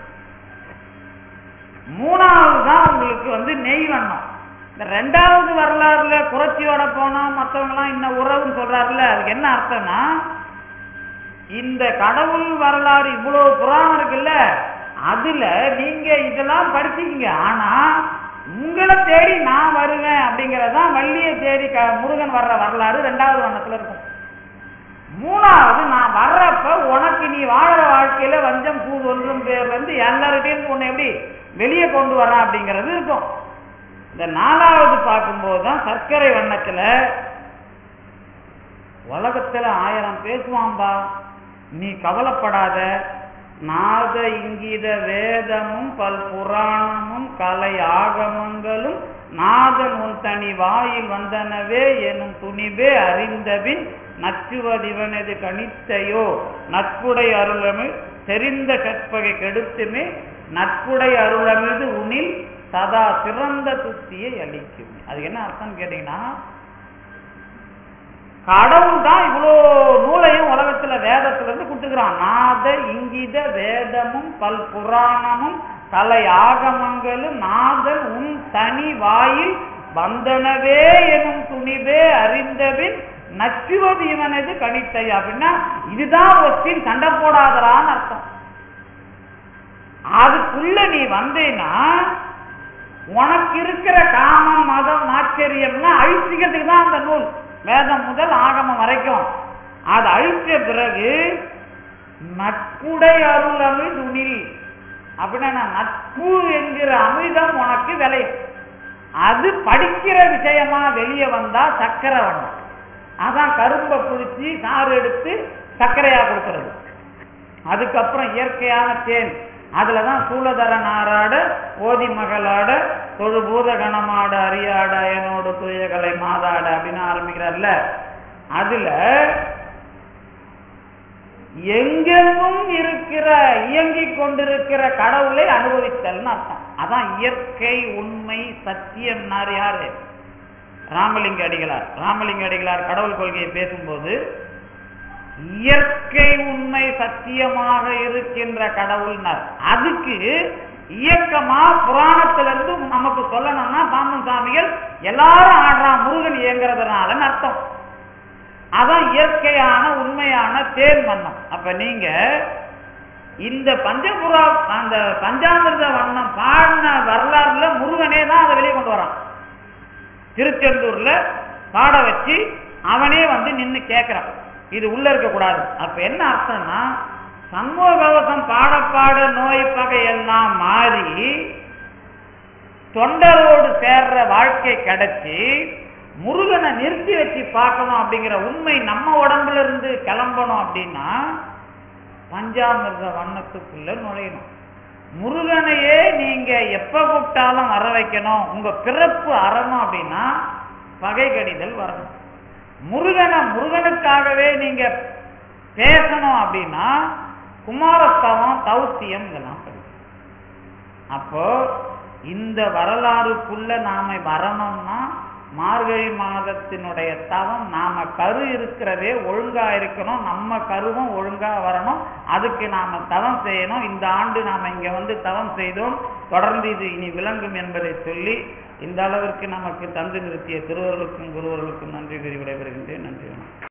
மூணாவது தான் உங்களுக்கு வந்து நெய் வண்ணம் இந்த ரெண்டாவது வரலாறுல குரத்தியோட போனோம் மற்றவங்கலாம் இன்னும் உறவுன்னு சொல்றாருல அதுக்கு என்ன அர்த்தம்னா இந்த கடவுள் வரலாறு இவ்வளவு புராணம் இருக்குல்ல அதுல நீங்க இதெல்லாம் படிச்சுக்கீங்க ஆனா உங்களை தேடி நான் வருவேன் அப்படிங்கறதுதான் வள்ளியை தேடி க- முருகன் வர்ற வரலாறு ரெண்டாவது வண்ணத்துல இருக்கும் மூணாவது நான் வர்றப்ப உனக்கு நீ வாழற வாழ்க்கையில வஞ்சம் பூ ஒன்றும் பேர்ல இருந்து எல்லார்கிட்டையும் உன்னை எப்படி வெளியே கொண்டு வரேன் அப்படிங்கிறது இருக்கும் இந்த நாலாவது பார்க்கும்போது தான் சர்க்கரை வண்ணத்துல உலகத்துல ஆயிரம் பேசுவான்பா நீ கவலைப்படாத நாத இங்கீத வேதமும் பல் புராணமும் கலை ஆகமங்களும் நாதன் உன் தனி வாயில் வந்தனவே எனும் துணிவே அறிந்தபின் நச்சுவதிவனது கணித்தையோ நட்புடை அருளமிழ் தெரிந்த கற்பகை கெடுத்துமே நட்புடை அருளமிது உனில் சதா சிறந்த துத்தியை அளிக்கும் அது என்ன அர்த்தம் கேட்டீங்கன்னா கடவுள் தான் இவ்வளோ நூலையும் உலகத்துல வேதத்துல இருந்து கொடுத்துக்கிறான் நாத இங்கித வேதமும் பல் புராணமும் கலை ஆகமங்களும் நாதன் உன் தனி வாயில் வந்தனவே எனும் துணிவே அறிந்தபின் நச்சுவது இவனது கணித்தை அப்படின்னா இதுதான் ஒஸ்டின் சண்டை போடாதரான்னு அர்த்தம் அதுக்குள்ள நீ வந்தேன்னா உனக்கு இருக்கிற காமம் மதம் ஆச்சரியம்னா அழிச்சிக்கிறதுக்கு தான் அந்த நூல் வேதம் முதல் ஆகமம் வரைக்கும் அது அழிச்ச பிறகு நட்புடை அருள் அமிழ்துணில் அப்படின்னா நட்பு என்கிற அமிர்தம் உனக்கு விளையும் அது படிக்கிற விஷயமா வெளியே வந்தா சக்கரை வண்ணம் அதான் கரும்பை புளிச்சு சாறு எடுத்து சர்க்கரையா கொடுக்கிறது அதுக்கப்புறம் இயற்கையான தேன் அதுலதான் சூழதர நாராட ஓதி மகளாட தொழுபூத கணமாட அரியாட என்னோட துயகலை மாதாட அப்படின்னு ஆரம்பிக்கிறார்ல அதுல எங்கெங்கும் இருக்கிற இயங்கிக் கொண்டிருக்கிற கடவுளை அனுபவித்தல்னு அர்த்தம் அதான் இயற்கை உண்மை சத்தியம்னார் யாரு ராமலிங்க அடிகளார் ராமலிங்க அடிகளார் கடவுள் கொள்கையை பேசும்போது இயற்கை உண்மை சத்தியமாக இருக்கின்ற கடவுள்னார் அதுக்கு இயக்கமா புராணத்திலிருந்து நமக்கு சொல்லணும்னா பாம்பன் சாமிகள் எல்லாரும் ஆடுறான் முருகன் இயங்குறதுனாலன்னு அர்த்தம் அதான் இயற்கையான உண்மையான தேன் வண்ணம் அப்ப நீங்க இந்த பஞ்சபுரா அந்த பஞ்சாமிர்த வண்ணம் பாடின வரலாறுல முருகனே தான் அதை வெளியே கொண்டு வரான் திருச்செந்தூர்ல பாட வச்சு அவனே வந்து நின்னு கேட்கிறான் இது உள்ள இருக்க கூடாது அப்ப என்ன அர்த்தம்னா சண்முக கவசம் பாட பாட நோய் பகை எல்லாம் மாறி தொண்டரோடு சேர்ற வாழ்க்கை கிடைச்சி முருகனை நிறுத்தி வச்சு பார்க்கணும் அப்படிங்கிற உண்மை நம்ம உடம்புல இருந்து கிளம்பணும் அப்படின்னா பஞ்சாமிர்த வண்ணத்துக்குள்ள நுழையணும் முருகனையே நீங்க எப்ப கூப்பிட்டாலும் வர வைக்கணும் உங்க பிறப்பு அறணும் அப்படின்னா பகை கடிதல் வரணும் முருகனை முருகனுக்காகவே நீங்க பேசணும் அப்படின்னா குமாரஸ்தவம் தௌத்தியம் இதெல்லாம் படிக்கணும் அப்போ இந்த வரலாறுக்குள்ள நாம வரணும்னா மார்கழி மாதத்தினுடைய தவம் நாம கரு இருக்கிறதே ஒழுங்கா இருக்கணும் நம்ம கருவும் ஒழுங்கா வரணும் அதுக்கு நாம தவம் செய்யணும் இந்த ஆண்டு நாம இங்க வந்து தவம் செய்தோம் தொடர்ந்து இது இனி விளங்கும் என்பதை சொல்லி இந்த அளவிற்கு நமக்கு தந்து நிறுத்திய திருவர்களுக்கும் குருவர்களுக்கும் நன்றி கூறி விடைபெறுகின்றேன் நன்றி வணக்கம்